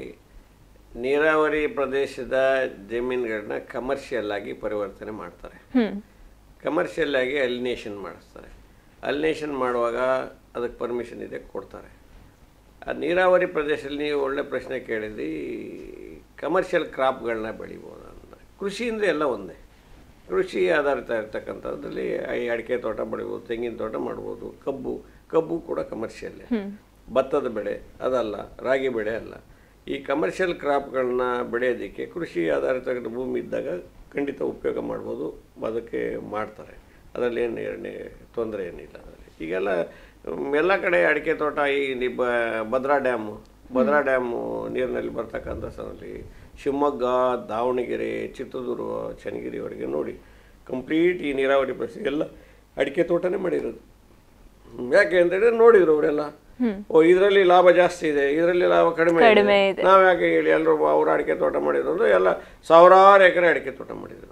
[SPEAKER 2] ನೀರಾವರಿ ಪ್ರದೇಶದ ಜಮೀನುಗಳನ್ನ ಕಮರ್ಷಿಯಲ್ ಆಗಿ ಪರಿವರ್ತನೆ ಮಾಡ್ತಾರೆ
[SPEAKER 1] ಹ್ಮ್
[SPEAKER 2] ಕಮರ್ಷಿಯಲ್ ಆಗಿ ಅಲಿನೇಷನ್ ಮಾಡಿಸ್ತಾರೆ ಅಲಿನೇಷನ್ ಮಾಡುವಾಗ ಅದಕ್ಕೆ ಪರ್ಮಿಷನ್ ಇದೆ ಕೊಡ್ತಾರೆ ಆ ನೀರಾವರಿ ಪ್ರದೇಶದಲ್ಲಿ ನೀವು ಒಳ್ಳೆ ಪ್ರಶ್ನೆ ಕೇಳಿದ್ರಿ ಕಮರ್ಷಿಯಲ್ ಕ್ರಾಪ್ಗಳನ್ನ ಬೆಳಿಬೋದು ಅಂತ ಕೃಷಿ ಅಂದರೆ ಎಲ್ಲ ಒಂದೇ ಕೃಷಿ ಆಧಾರಿತ ಇರ್ತಕ್ಕಂಥದ್ರಲ್ಲಿ ಈ ಅಡಿಕೆ ತೋಟ ಬೆಳಿಬೋದು ತೆಂಗಿನ ತೋಟ ಮಾಡ್ಬೋದು ಕಬ್ಬು ಕಬ್ಬು ಕೂಡ ಕಮರ್ಷಿಯಲ್ಲೇ ಭತ್ತದ ಬೆಳೆ ಅದಲ್ಲ ರಾಗಿ ಬೆಳೆ ಅಲ್ಲ ಈ ಕಮರ್ಷಿಯಲ್ ಕ್ರಾಪ್ಗಳನ್ನ ಬೆಳೆಯೋದಕ್ಕೆ ಕೃಷಿ ಆಧಾರಿತ ಭೂಮಿ ಇದ್ದಾಗ ಖಂಡಿತ ಉಪಯೋಗ ಮಾಡ್ಬೋದು ಅದಕ್ಕೆ ಮಾಡ್ತಾರೆ ಅದರಲ್ಲಿ ಏನು ಎರಡನೇ ತೊಂದರೆ ಏನಿಲ್ಲ ಅದರಲ್ಲಿ ಈಗೆಲ್ಲ ಮ್, ಎಲ್ಲ ಕಡೆ ಅಡಿಕೆ ತೋಟ ಈ ನಿ- ಬ- ಭದ್ರಾ ಡ್ಯಾಮು ಭದ್ರಾ ಡ್ಯಾಮು ನೀರಿನಲ್ಲಿ ಬರ್ತಕ್ಕಂಥ ಸ್ಥಳದಲ್ಲಿ ಶಿವಮೊಗ್ಗ ದಾವಣಗೆರೆ ಚಿತ್ರದುರ್ಗ ಚನ್ನಗಿರಿವರೆಗೆ ನೋಡಿ ಕಂಪ್ಲೀಟ್ ಈ ನೀರಾವರಿ ಪ್ರದೇಶ ಎಲ್ಲ ಅಡಿಕೆ ತೋಟನೇ ಮಾಡಿರೋದು ಯಾಕೆ ಅಂತ ಹೇಳಿದ್ರೆ ನೋಡಿದ್ರು ಅವರೆಲ್ಲ ಓ ಇದರಲ್ಲಿ ಲಾಭ ಜಾಸ್ತಿ ಇದೆ ಇದರಲ್ಲಿ ಲಾಭ ಕಡಿಮೆ
[SPEAKER 1] ಕಡಿಮೆ
[SPEAKER 2] ಇದೆ ನಾವು ಯಾಕೆ ಹೇಳಿ ಎಲ್ಲರೂ ಅವ್ರು ಅಡಿಕೆ ತೋಟ ಮಾಡಿದ್ರು ಅಂದ್ರೆ ಎಲ್ಲ ಸಾವಿರಾರು ಎಕರೆ ಅಡಿಕೆ ತೋಟ ಮಾಡಿದ್ರು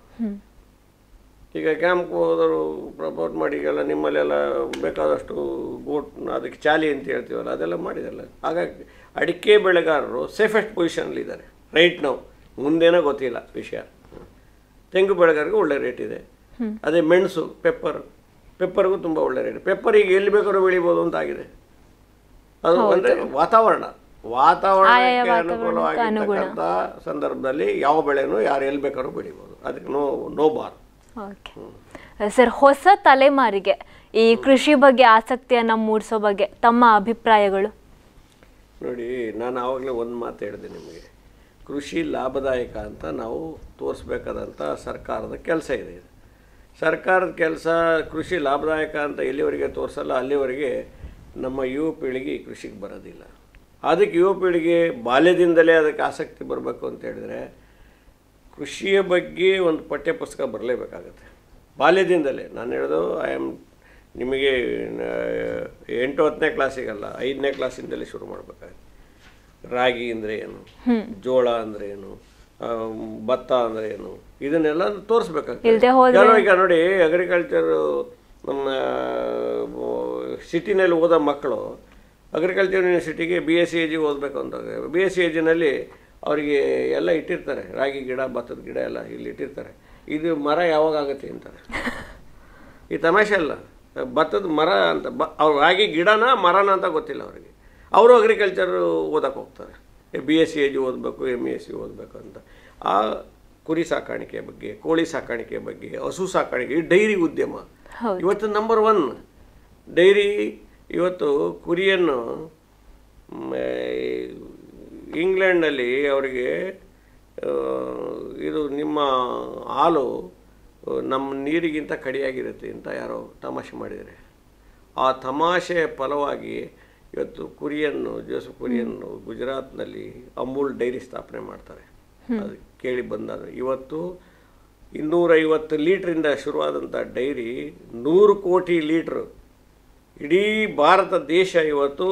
[SPEAKER 2] ಈಗ ಕ್ಯಾಂಪ್ ಹೋದವರು ಪ್ರಪೋರ್ಟ್ ಮಾಡಿ ಈಗೆಲ್ಲ ನಿಮ್ಮಲ್ಲೆಲ್ಲ ಬೇಕಾದಷ್ಟು ಗೋಟ್ ಅದಕ್ಕೆ ಚಾಲಿ ಅಂತ ಹೇಳ್ತೀವಲ್ಲ ಅದೆಲ್ಲ ಮಾಡಿದಲ್ಲ ಹಾಗಾಗಿ ಅಡಿಕೆ ಬೆಳೆಗಾರರು ಸೇಫೆಸ್ಟ್ ಪೊಸಿಷನ್ಲಿದ್ದಾರೆ ರೈಟ್ ನಾವು ಮುಂದೇನೋ ಗೊತ್ತಿಲ್ಲ ವಿಷಯ ತೆಂಗು ಬೆಳೆಗಾರರಿಗೆ ಒಳ್ಳೆ ರೇಟ್ ಇದೆ ಅದೇ ಮೆಣಸು ಪೆಪ್ಪರ್ ಪೆಪ್ಪರ್ಗೂ ತುಂಬ ಒಳ್ಳೆ ರೇಟ್ ಪೆಪ್ಪರ್ ಈಗ ಎಲ್ಲಿ ಬೇಕಾದ್ರೂ ಬೆಳಿಬೋದು ಅಂತ ಆಗಿದೆ ಅದು ಅಂದರೆ ವಾತಾವರಣ ವಾತಾವರಣಕ್ಕೆ ಅನುಕೂಲವಾಗಿರ್ತಕ್ಕಂಥ ಸಂದರ್ಭದಲ್ಲಿ ಯಾವ ಬೆಳೆನೂ ಯಾರು ಎಲ್ಲಿ ಬೇಕಾದ್ರೂ ಬೆಳಿಬೋದು ಅದಕ್ಕೆ no no bar
[SPEAKER 1] okay sir ಹೊಸ ತಲೆಮಾರಿಗೆ ಈ ಕೃಷಿ ಬಗ್ಗೆ ಆಸಕ್ತಿಯನ್ನ ಮೂಡಿಸೋ ಬಗ್ಗೆ ತಮ್ಮ ಅಭಿಪ್ರಾಯಗಳು
[SPEAKER 2] ನೋಡಿ ನಾನು ಆವಾಗಲೇ ಒಂದು ಮಾತು ಹೇಳಿದೆ ನಿಮಗೆ ಕೃಷಿ ಲಾಭದಾಯಕ ಅಂತ ನಾವು ತೋರಿಸ್ಬೇಕಾದಂಥ ಸರ್ಕಾರದ ಕೆಲಸ ಇದೆ ಇದು ಸರ್ಕಾರದ ಕೆಲಸ ಕೃಷಿ ಲಾಭದಾಯಕ ಅಂತ ಎಲ್ಲಿವರೆಗೆ ತೋರಿಸಲ್ಲ ಅಲ್ಲಿವರೆಗೆ ನಮ್ಮ ಯುವ ಪೀಳಿಗೆ ಈ ಕೃಷಿಗೆ ಬರೋದಿಲ್ಲ ಅದಕ್ಕೆ ಯುವ ಪೀಳಿಗೆ ಬಾಲ್ಯದಿಂದಲೇ ಅದಕ್ಕೆ ಆಸಕ್ತಿ ಬರಬೇಕು ಅಂತ ಹೇಳಿದ್ರೆ ಕೃಷಿಯ ಬಗ್ಗೆ ಒಂದು ಪಠ್ಯ ಪುಸ್ತಕ ಬರಲೇಬೇಕಾಗತ್ತೆ ಬಾಲ್ಯದಿಂದಲೇ ನಾನು ಹೇಳೋದು ಐ ಆಮ್ ನಿಮಗೆ ಆ, ಎಂಟು ಹತ್ತನೇ ಕ್ಲಾಸಿಗಲ್ಲ ಐದನೇ ಕ್ಲಾಸಿಂದಲೇ ಶುರು ಮಾಡಬೇಕಾಗುತ್ತೆ ರಾಗಿ ಅಂದರೆ ಏನು ಜೋಳ ಅಂದರೆ ಏನು ಆ, ಭತ್ತ ಅಂದರೆ ಏನು ಇದನ್ನೆಲ್ಲ ತೋರಿಸ್ಬೇಕಾಗ್ತದೆ
[SPEAKER 1] ಇಲ್ದೇ ಹೋದ್ರೆ-
[SPEAKER 2] ಕೆಲವು ಈಗ ನೋಡಿ ಅಗ್ರಿಕಲ್ಚರ್ ನಮ್ಮ ಸಿಟಿನಲ್ಲಿ ಓದೋ ಮಕ್ಕಳು ಅಗ್ರಿಕಲ್ಚರ್ ಯೂನಿವರ್ಸಿಟಿಗೆ B S C A G ಓದಬೇಕು ಅಂತ ಬಿ ಎಸ್ ಸಿ ಎ ಜಿನಲ್ಲಿ ಅವರಿಗೆ ಎಲ್ಲ ಇಟ್ಟಿರ್ತಾರೆ ರಾಗಿ ಗಿಡ ಭತ್ತದ ಗಿಡ ಎಲ್ಲ ಇಲ್ಲಿ ಇಟ್ಟಿರ್ತಾರೆ ಇದು ಮರ ಯಾವಾಗ ಆಗುತ್ತೆ ಅಂತಾರೆ ಈ ತಮಾಷೆ ಅಲ್ಲ ಭತ್ತದ ಮರ ಅಂತ ಬ ಅವ್ರು ರಾಗಿ ಗಿಡನ ಮರನ ಅಂತ ಗೊತ್ತಿಲ್ಲ ಅವರಿಗೆ ಅವರು ಅಗ್ರಿಕಲ್ಚರ್ ಓದಕ್ಕೆ ಹೋಗ್ತಾರೆ B S C A G ಓದಬೇಕು ಎಮ್ ಎಸ್ ಸಿ ಓದಬೇಕು ಅಂತ ಆ ಕುರಿ ಸಾಕಾಣಿಕೆ ಬಗ್ಗೆ ಕೋಳಿ ಸಾಕಾಣಿಕೆ ಬಗ್ಗೆ ಹಸು ಸಾಕಾಣಿಕೆ ಈ ಡೈರಿ ಉದ್ಯಮ
[SPEAKER 1] ಹೌದು.
[SPEAKER 2] ಇವತ್ತು ನಂಬರ್ ಒನ್ ಡೈರಿ ಇವತ್ತು ಕುರಿಯನ್ನು ಮ್, ಇಂಗ್ಲೆಂಡಲ್ಲಿ ಅವರಿಗೆ ಆ, ಇದು ನಿಮ್ಮ ಹಾಲು ಆ, ನಮ್ಮ ನೀರಿಗಿಂತ ಕಡಿಯಾಗಿರುತ್ತೆ ಅಂತ ಯಾರೋ ತಮಾಷೆ ಮಾಡಿದ್ದಾರೆ ಆ ತಮಾಷೆಯ ಫಲವಾಗಿ ಇವತ್ತು ಕುರಿಯನ್ನು ಜೋಸಫ್ ಕುರಿಯನ್ನು ಗುಜರಾತ್ನಲ್ಲಿ ಅಮೂಲ್ ಡೈರಿ ಸ್ಥಾಪನೆ ಮಾಡ್ತಾರೆ ಅದು ಕೇಳಿ ಬಂದಾಗ ಇವತ್ತು ಇನ್ನೂರೈವತ್ತು ಲೀಟ್ರಿಂದ ಶುರುವಾದಂಥ ಡೈರಿ ನೂರು ಕೋಟಿ ಲೀಟ್ರ್ ಇಡೀ ಭಾರತ ದೇಶ ಇವತ್ತು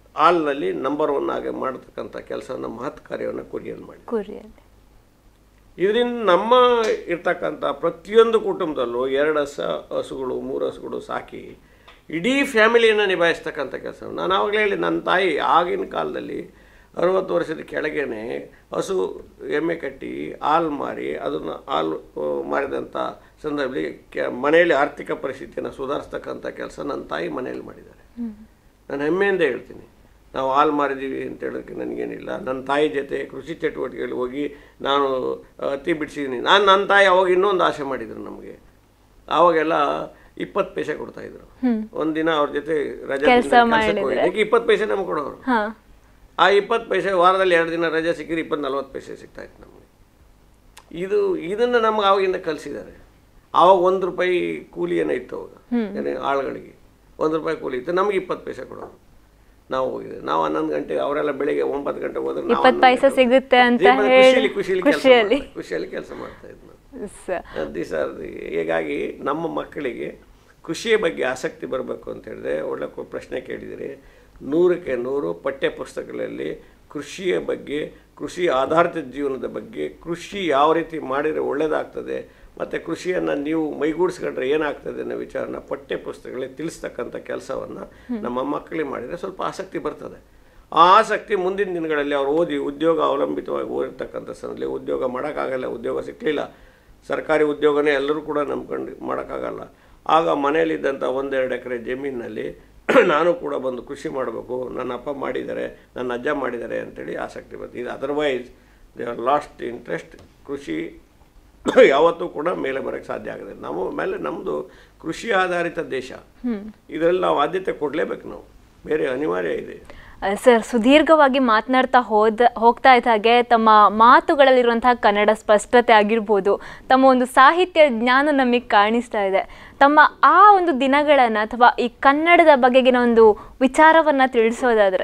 [SPEAKER 2] ಹಾಲಿನಲ್ಲಿ ನಂಬರ್ ಒನ್ ಆಗಿ ಮಾಡತಕ್ಕಂಥ ಕೆಲಸವನ್ನು ಮಹತ್ ಕಾರ್ಯವನ್ನು ಕುರಿಯನ್ನು ಮಾಡಿ
[SPEAKER 1] ಕುರಿಯಲ್ಲಿ
[SPEAKER 2] ಇದರಿಂದ ನಮ್ಮ ಇರ್ತಕ್ಕಂಥ ಪ್ರತಿಯೊಂದು ಕುಟುಂಬದಲ್ಲೂ ಎರಡು ಹಸ ಹಸುಗಳು ಮೂರು ಹಸುಗಳು ಸಾಕಿ ಇಡೀ ಫ್ಯಾಮಿಲಿಯನ್ನು ನಿಭಾಯಿಸ್ತಕ್ಕಂಥ ಕೆಲಸ ನಾನು ಆವಾಗಲೇ ಹೇಳಿ ನನ್ನ ತಾಯಿ ಆಗಿನ ಕಾಲದಲ್ಲಿ ಅರುವತ್ತು ವರ್ಷದ ಕೆಳಗೇನೆ ಹಸು ಎಮ್ಮೆ ಕಟ್ಟಿ ಹಾಲು ಮಾರಿ ಅದನ್ನು ಹಾಲು ಆ, ಮಾರಿದಂಥ ಸಂದರ್ಭದಲ್ಲಿ ಕೆ ಮನೆಯಲ್ಲಿ ಆರ್ಥಿಕ ಪರಿಸ್ಥಿತಿಯನ್ನು ಸುಧಾರಿಸ್ತಕ್ಕಂಥ ಕೆಲಸ ನನ್ನ ತಾಯಿ ಮನೆಯಲ್ಲಿ ಮಾಡಿದ್ದಾರೆ ನಾನು ಹೆಮ್ಮೆಯಿಂದ ಹೇಳ್ತೀನಿ ನಾವು ಹಾಲು ಮಾರಿದ್ದೀವಿ ಅಂತ ಹೇಳೋಕ್ಕೆ ನನಗೇನಿಲ್ಲ ನನ್ನ ತಾಯಿ ಜೊತೆ ಕೃಷಿ ಚಟುವಟಿಕೆಯಲ್ಲಿ ಹೋಗಿ ನಾನು ಹತ್ತಿ ಬಿಡಿಸಿದ್ದೀನಿ ನಾನು ನನ್ನ ತಾಯಿ ಅವಾಗ ಇನ್ನೊಂದು ಆಸೆ ಮಾಡಿದರು ನಮಗೆ ಆವಾಗೆಲ್ಲ ಇಪ್ಪತ್ತು ಪೈಸೆ ಕೊಡ್ತಾಯಿದ್ರು ಒಂದಿನ ಅವ್ರ ಜೊತೆ ರಜೆ
[SPEAKER 1] ಕೆಲ್ಸ
[SPEAKER 2] ಇದಕ್ಕೆ ಇಪ್ಪತ್ತು ಪೈಸೆ ನಮ್ಗೆ ಕೊಡೋರು
[SPEAKER 1] ಹಾ
[SPEAKER 2] ಆ ಇಪ್ಪತ್ತು ಪೈಸೆ ವಾರದಲ್ಲಿ ಎರಡು ದಿನ ರಜೆ ಸಿಕ್ಕಿದ್ರೆ ಇಪ್ಪತ್ತು ನಲ್ವತ್ತು ಪೈಸೆ ಸಿಗ್ತಾ ಇತ್ತು ನಮಗೆ ಇದು ಇದನ್ನು ನಮ್ಗೆ ಆವಾಗಿಂದ ಕಲಿಸಿದ್ದಾರೆ ಆವಾಗ ಒಂದು ರೂಪಾಯಿ ಕೂಲಿ ಏನೋ ಇತ್ತು ಅವಾಗ ಏನೇ ಆಳುಗಳಿಗೆ ಒಂದು ರೂಪಾಯಿ ಕೂಲಿ ಇತ್ತು ನಮಗೆ ಇಪ್ಪತ್ತು ಪೈಸೆ ಕೊಡೋರು ನಾವು ಹೋಗಿದ್ದೆ ನಾವು ಹನ್ನೊಂದು ಗಂಟೆಗೆ ಅವರೆಲ್ಲ ಬೆಳಿಗ್ಗೆ ಒಂಬತ್ತು ಗಂಟೆಗೆ ಹೋದ್ರೆ ನಾವು
[SPEAKER 1] ಇಪ್ಪತ್ತು ಪೈಸೆ
[SPEAKER 2] ಹನ್ನೊಂದು ಗಂಟೆಗೆ
[SPEAKER 1] ಸಿಗುತ್ತೆ ಅಂತ
[SPEAKER 2] ಜೀವನ
[SPEAKER 1] ಹೇಳಿ
[SPEAKER 2] ಖುಷಿಯಲ್ಲಿ ಖುಷಿಯಲ್ಲಿ ಕೆಲಸ
[SPEAKER 1] ಖುಷಿಯಲ್ಲಿ
[SPEAKER 2] ಖುಷಿಯಲ್ಲಿ ಕೆಲಸ ಮಾಡ್ತಾ ಇದ್ದೆ ನಾನು
[SPEAKER 1] ಸ-
[SPEAKER 2] ದಿಸ್ ಆರ್ ದಿ ಹೀಗಾಗಿ ನಮ್ಮ ಮಕ್ಕಳಿಗೆ ಕೃಷಿಯ ಬಗ್ಗೆ ಆಸಕ್ತಿ ಬರಬೇಕು ಅಂತ ಹೇಳಿದ್ರೆ ಒಳ್ಳೆ ಕು- ಪ್ರಶ್ನೆ ಕೇಳಿದಿರಿ ನೂರಕ್ಕೆ ನೂರು ಪಠ್ಯ ಪುಸ್ತಕಗಳಲ್ಲಿ ಕೃಷಿಯ ಬಗ್ಗೆ ಕೃಷಿ ಆಧಾರಿತ ಜೀವನದ ಬಗ್ಗೆ ಕೃಷಿ ಯಾವ ರೀತಿ ಮಾಡಿದರೆ ಒಳ್ಳೆಯದಾಗ್ತದೆ ಮತ್ತು ಕೃಷಿಯನ್ನು ನೀವು ಮೈಗೂಡಿಸ್ಕೊಂಡ್ರೆ ಏನಾಗ್ತದೆ ಅನ್ನೋ ವಿಚಾರನ ಪಠ್ಯ ಪುಸ್ತಕಗಳಲ್ಲಿ ತಿಳಿಸ್ತಕ್ಕಂಥ ಕೆಲಸವನ್ನು ನಮ್ಮ ಮಕ್ಕಳಿಗೆ ಮಾಡಿದರೆ ಸ್ವಲ್ಪ ಆಸಕ್ತಿ ಬರ್ತದೆ ಆ ಆಸಕ್ತಿ ಮುಂದಿನ ದಿನಗಳಲ್ಲಿ ಅವ್ರು ಓದಿ ಉದ್ಯೋಗ ಅವಲಂಬಿತವಾಗಿ ಓದಿರ್ತಕ್ಕಂಥ ಸಂದರ್ಭದಲ್ಲಿ ಉದ್ಯೋಗ ಮಾಡೋಕ್ಕಾಗಲ್ಲ ಉದ್ಯೋಗ ಸಿಕ್ಕಲಿಲ್ಲ ಸರ್ಕಾರಿ ಉದ್ಯೋಗನೇ ಎಲ್ಲರೂ ಕೂಡ ನಂಬ್ಕೊಂಡು ಮಾಡೋಕ್ಕಾಗಲ್ಲ ಆಗ ಮನೆಯಲ್ಲಿದ್ದಂಥ ಒಂದೆರಡು ಎಕರೆ ಜಮೀನಿನಲ್ಲಿ ನಾನು ಕೂಡ ಬಂದು ಕೃಷಿ ಮಾಡಬೇಕು ನನ್ನ ಅಪ್ಪ ಮಾಡಿದ್ದಾರೆ ನನ್ನ ಅಜ್ಜ ಮಾಡಿದ್ದಾರೆ ಅಂತೇಳಿ ಆಸಕ್ತಿ ಬರ್ತದೆ ಇದು otherwise they are lost interest ಕೃಷಿ ಯಾವತ್ತೂ ಕೂಡ ಮೇಲೆ ಬರೋಕ್ಕೆ ಸಾಧ್ಯ ಆಗಿದೆ ನಮ್ಮ ಮೇಲೆ ನಮ್ಮದು ಕೃಷಿ ಆಧಾರಿತ ದೇಶ ಇದರಲ್ಲಿ ನಾವು ಆದ್ಯತೆ ಕೊಡಲೇಬೇಕು ನಾವು ಬೇರೆ ಅನಿವಾರ್ಯ ಇದೆ
[SPEAKER 1] ಅಹ್, ಸರ್ ಸುದೀರ್ಘವಾಗಿ ಮಾತನಾಡ್ತಾ ಹೋದ ಹೋಗ್ತಾ ಇದ್ದ ಹಾಗೆ ತಮ್ಮ ಮಾತುಗಳಲ್ಲಿರುವಂತಹ ಕನ್ನಡ ಸ್ಪಷ್ಟತೆ ಆಗಿರ್ಬೋದು ತಮ್ಮ ಒಂದು ಸಾಹಿತ್ಯ ಜ್ಞಾನ ನಮಗೆ ಕಾಣಿಸ್ತಾ ಇದೆ ತಮ್ಮ ಆ ಒಂದು ದಿನಗಳನ್ನು ಅಥವಾ ಈ ಕನ್ನಡದ ಬಗೆಗಿನ ಒಂದು ವಿಚಾರವನ್ನು ತಿಳಿಸೋದಾದ್ರೆ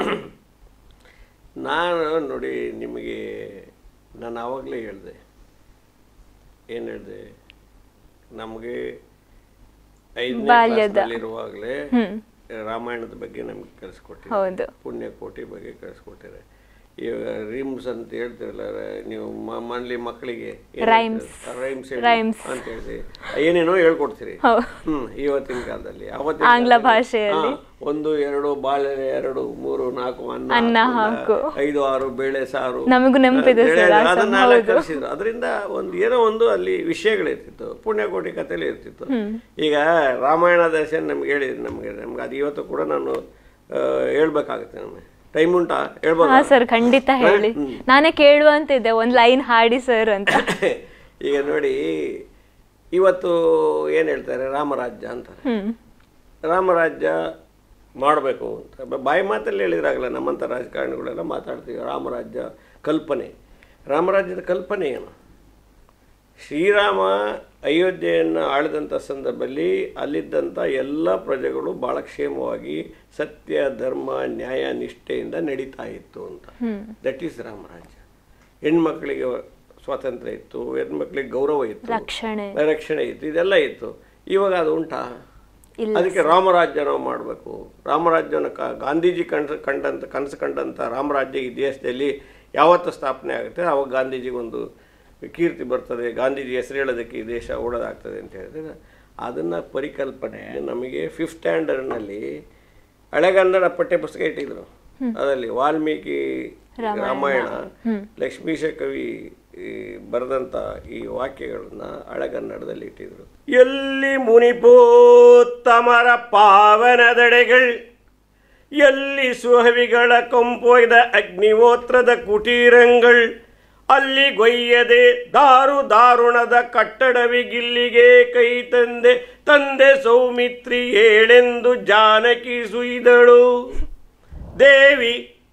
[SPEAKER 2] ನಾನು ನೋಡಿ ನಿಮಗೆ ನಾನು ಆವಾಗಲೇ ಹೇಳಿದೆ ಏನು ಹೇಳಿದೆ ನಮಗೆ ಐದನೇ
[SPEAKER 1] ಬಾಲ್ಯದ.
[SPEAKER 2] ಕ್ಲಾಸ್ನಲ್ಲಿರುವಾಗಲೇ ರಾಮಾಯಣದ ಬಗ್ಗೆ ನಮಗೆ ಕಲಿಸ್ಕೊಟ್ಟಿದ್ದಾರೆ
[SPEAKER 1] ಹೌದು
[SPEAKER 2] ಪುಣ್ಯಕೋಟಿ ಬಗ್ಗೆ ಕಳಿಸ್ಕೊಟ್ಟಿದ್ದಾರೆ ಇವಾಗ ರಿಮ್ಸ್ ಅಂತ ಹೇಳ್ತಿರಲ್ಲ ರ- ನೀವು ಮ- ಮನೇಲಿ ಮಕ್ಕಳಿಗೆ
[SPEAKER 1] Rhymes.
[SPEAKER 2] Rhymes
[SPEAKER 1] Rhymes.
[SPEAKER 2] ಅಂತ ಹೇಳಿ ಏನೇನೋ ಹೇಳ್ಕೊಡ್ತೀರಿ
[SPEAKER 1] ಹೌದು.
[SPEAKER 2] ಹ್ಮ್ ಇವತ್ತಿನ ಕಾಲದಲ್ಲಿ ಅವತ್ತಿನ
[SPEAKER 1] ಆಂಗ್ಲ
[SPEAKER 2] ಕಾಲದಲ್ಲಿ,
[SPEAKER 1] ಭಾಷೆಯಲ್ಲಿ.
[SPEAKER 2] ಹಾ, ಒಂದು ಎರಡು ಬಾಳೆಲೆ ಎರಡು ಮೂರು ನಾಲ್ಕು ಅನ್ನ
[SPEAKER 1] ಅನ್ನ
[SPEAKER 2] ಹಾಕು,
[SPEAKER 1] ಹಾಕು.
[SPEAKER 2] ಐದು ಆರು ಬೇಳೆ ಸಾರು
[SPEAKER 1] ನಮಗೂ ನೆನಪಿದೆ
[SPEAKER 2] ಅಂತ
[SPEAKER 1] ಸರ್
[SPEAKER 2] ಹೇಳಿ
[SPEAKER 1] ಆ ಸಮ,
[SPEAKER 2] ಅದನ್ನೆಲ್ಲ
[SPEAKER 1] ಹೌದು.
[SPEAKER 2] ಕಲಿಸಿದ್ರು ಅದರಿಂದ ಒಂದು ಏನೋ ಒಂದು ಅಲ್ಲಿ ವಿಷಯಗಳಿರ್ತಿತ್ತು ಪುಣ್ಯಕೋಟಿ ಕಥೆಲಿ ಇರ್ತಿತ್ತು ಈಗ ರಾಮಾಯಣ ದರ್ಶನ ನಮ್ಗೆ ಹೇಳಿದ್ರು ನಮಗೆ ನಮ್ಗೆ ಅದು ಇವತ್ತು ಕೂಡ ನಾನು ಆ, ಹೇಳ್ಬೇಕಾಗುತ್ತೆ ನಮಗೆ ಟೈಮ್ ಉಂಟಾ ಹೇಳ್ಬೋದು
[SPEAKER 1] ಹಾ ಸರ್ ಖಂಡಿತ ಹೇಳಿ ನಾನೇ ಕೇಳುವಂತಿದ್ದೆ ಒಂದು ಲೈನ್ ಹಾಡಿ ಸರ್ ಅಂತ
[SPEAKER 2] ಈಗ ನೋಡಿ ಇವತ್ತು ಏನು ಹೇಳ್ತಾರೆ ರಾಮರಾಜ್ಯ ಅಂತಾರೆ
[SPEAKER 1] ಹ್ಮ್
[SPEAKER 2] ರಾಮರಾಜ್ಯ ಮಾಡಬೇಕು ಅಂತ ಬ- ಬಾಯಿ ಮಾತಲ್ಲಿ ಹೇಳಿದ್ರಾಗಲ್ಲ ನಮ್ಮಂಥ ರಾಜಕಾರಣಿಗಳೆಲ್ಲ ಮಾತಾಡ್ತೀವಿ ರಾಮರಾಜ್ಯ ಕಲ್ಪನೆ ರಾಮರಾಜ್ಯದ ಕಲ್ಪನೆ ಏನು ಶ್ರೀರಾಮ ಅಯೋಧ್ಯೆಯನ್ನು ಆಳಿದಂಥ ಸಂದರ್ಭದಲ್ಲಿ ಅಲ್ಲಿದ್ದಂಥ ಎಲ್ಲ ಪ್ರಜೆಗಳು ಭಾಳ ಕ್ಷೇಮವಾಗಿ ಸತ್ಯ ಧರ್ಮ ನ್ಯಾಯ ನಿಷ್ಠೆಯಿಂದ ನಡೀತಾ ಇತ್ತು ಅಂತ ದಟ್ ಈಸ್ ರಾಮರಾಜ್ಯ ಹೆಣ್ಮಕ್ಳಿಗೆ ಸ್ವಾತಂತ್ರ್ಯ ಇತ್ತು ಹೆಣ್ಮಕ್ಳಿಗೆ ಗೌರವ ಇತ್ತು
[SPEAKER 1] ರಕ್ಷಣೆ
[SPEAKER 2] ರಕ್ಷಣೆ ಇತ್ತು ಇದೆಲ್ಲ ಇತ್ತು ಇವಾಗ ಅದು ಉಂಟಾ
[SPEAKER 1] ಇಲ್ಲ
[SPEAKER 2] ಅದಕ್ಕೆ ರಾಮರಾಜ್ಯ ನಾವು ಮಾಡಬೇಕು ರಾಮರಾಜ್ಯನ ಕ ಗಾಂಧೀಜಿ ಕಂಡ ಕಂಡಂತ ಕನಸು ಕಂಡಂಥ ರಾಮರಾಜ್ಯ ಈ ದೇಶದಲ್ಲಿ ಯಾವತ್ತು ಸ್ಥಾಪನೆ ಆಗುತ್ತೆ ಆವಾಗ ಗಾಂಧೀಜಿಗೊಂದು ಕೀರ್ತಿ ಬರ್ತದೆ ಗಾಂಧೀಜಿ ಹೆಸರು ಹೇಳೋದಕ್ಕೆ ಈ ದೇಶ ಓಡೋದಾಗ್ತದೆ ಅಂತ ಹೇಳಿದ್ರೆ ಅದನ್ನು ಪರಿಕಲ್ಪನೆ ನಮಗೆ ಫಿಫ್ತ್ ಸ್ಟ್ಯಾಂಡರ್ಡ್ನಲ್ಲಿ ಹಳೆಗನ್ನಡ ಪಠ್ಯಪುಸ್ತಕ ಇಟ್ಟಿದ್ರು ಅದರಲ್ಲಿ ವಾಲ್ಮೀಕಿ ರಾಮಾಯಣ ಲಕ್ಷ್ಮೀಶ ಕವಿ ಈ ಬರೆದಂಥ ಈ ವಾಕ್ಯಗಳನ್ನ ಹಳೆಗನ್ನಡದಲ್ಲಿ ಇಟ್ಟಿದ್ರು ಎಲ್ಲಿ ಮುನಿಪೋತ್ತಮರ ಪಾವನದಡೆಗಳು ಎಲ್ಲಿ ಸುಹವಿಗಳ ಕೊಂಪೊಯ್ದ ಅಗ್ನಿಹೋತ್ರದ ಕುಟೀರಂಗಳ್ ಅಲ್ಲಿ ಗೊಯ್ಯದೆ ದಾರು ದಾರುಣದ ಕಟ್ಟಡವಿಗಿಲ್ಲಿಗೆ ಕೈ ತಂದೆ ತಂದೆ ಸೌಮಿತ್ರಿ ಏಳೆಂದು ಜಾನಕಿ ಸುಯ್ದಳು ದೇವಿ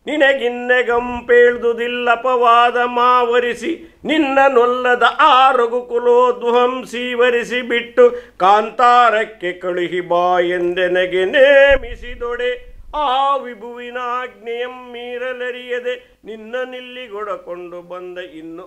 [SPEAKER 2] ನಿನಗಿನ್ನೆಗಂಪೇಳ್ದುದಿಲ್ಲಪವಾದ ಮಾವರಿಸಿ ನಿನ್ನ ನೊಲ್ಲದ ಆರಗು ಕುಲೋಧ್ವಂಸಿ ವರಿಸಿ ಬಿಟ್ಟು ಕಾಂತಾರಕ್ಕೆ ಕಳುಹಿ ಬಾ ಎಂದೆನಗೆ ನೇಮಿಸಿದೊಡೆ ಆ ವಿಭುವಿನ ಆಜ್ಞೆಯಂ ಮೀರಲರಿಯದೆ ನಿನ್ನ ನಿಲ್ಲಿಗೊಡಕೊಂಡು ಬಂದ ಇನ್ನು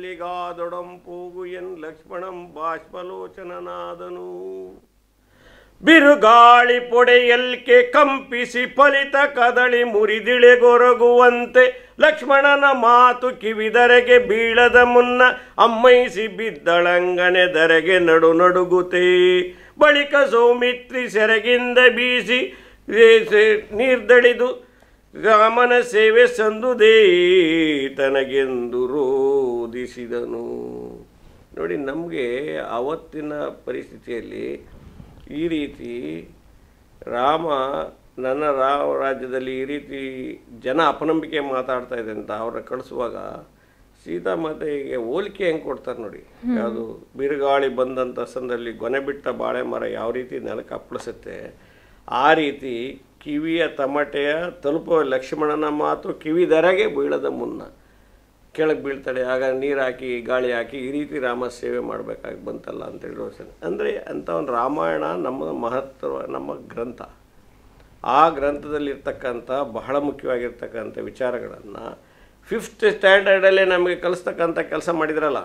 [SPEAKER 2] ಆವಲ್ಲಿಗಾದೊಡಂ ಪೂಗು ಎನ್ ಲಕ್ಷ್ಮಣಂ ಬಾಷ್ಪಲೋಚನನಾದನು ಬಿರುಗಾಳಿ ಪೊಡೆಯಲ್ಕೆ ಕಂಪಿಸಿ ಫಲಿತ ಕದಳಿ ಮುರಿದಿಳೆಗೊರಗುವಂತೆ ಲಕ್ಷ್ಮಣನ ಮಾತು ಕಿವಿದರೆಗೆ ಬೀಳದ ಮುನ್ನ ಅಮ್ಮೈಸಿ ಬಿದ್ದಳಂಗನೆ ದರೆಗೆ ನಡು ನಡುಗುತ್ತೆ ಬಳಿಕ ಸೌಮಿತ್ರಿ ಸೆರಗಿಂದ ಬೀಸಿ ಏ- ಸೆ- ನೀರ್ದಳಿದು ರಾಮನ ಸೇವೆ ಸಂದುದೇ ತನಗೆಂದು ರೋಧಿಸಿದನು ನೋಡಿ ನಮಗೆ ಅವತ್ತಿನ ಪರಿಸ್ಥಿತಿಯಲ್ಲಿ ಈ ರೀತಿ ರಾಮ ನನ್ನ ರಾಮ ರಾಜ್ಯದಲ್ಲಿ ಈ ರೀತಿ ಜನ ಅಪನಂಬಿಕೆ ಮಾತಾಡ್ತಾ ಇದೆ ಅಂತ ಅವ್ರನ್ನ ಕಳಿಸುವಾಗ ಸೀತಾಮಾತೆಗೆ ಹೋಲಿಕೆ ಹೆಂಗೆ ಕೊಡ್ತಾರೆ ನೋಡಿ ಯಾವುದು ಬಿರುಗಾಳಿ ಬಂದಂಥ ಸಂದರ್ಭದಲ್ಲಿ ಗೊನೆ ಬಿಟ್ಟ ಬಾಳೆ ಮರ ಯಾವ ರೀತಿ ನೆಲಕ್ಕೆ ಅಪ್ಪಳಿಸುತ್ತೆ ಆ ರೀತಿ ಕಿವಿಯ ತಮಟೆಯ ತಲುಪುವ ಲಕ್ಷ್ಮಣನ ಮಾತು ಕಿವಿದರೆಗೆ ಬೀಳದ ಮುನ್ನ ಕೆಳಗೆ ಬೀಳ್ತಾಳೆ ಆಗ ನೀರು ಹಾಕಿ ಗಾಳಿ ಹಾಕಿ ಈ ರೀತಿ ರಾಮ ಸೇವೆ ಮಾಡಬೇಕಾಗಿ ಬಂತಲ್ಲ ಅಂತೇಳಿ ಯೋಚನೆ ಅಂದರೆ ಅಂಥ ಒಂದು ರಾಮಾಯಣ ನಮ್ಮ ಮಹತ್ವ ನಮ್ಮ ಗ್ರಂಥ ಆ ಗ್ರಂಥದಲ್ಲಿರ್ತಕ್ಕಂಥ ಬಹಳ ಮುಖ್ಯವಾಗಿರ್ತಕ್ಕಂಥ ವಿಚಾರಗಳನ್ನು ಫಿಫ್ತ್ ಸ್ಟ್ಯಾಂಡರ್ಡಲ್ಲೇ ನಮಗೆ ಕಲಿಸ್ತಕ್ಕಂಥ ಕೆಲಸ ಮಾಡಿದ್ರಲ್ಲ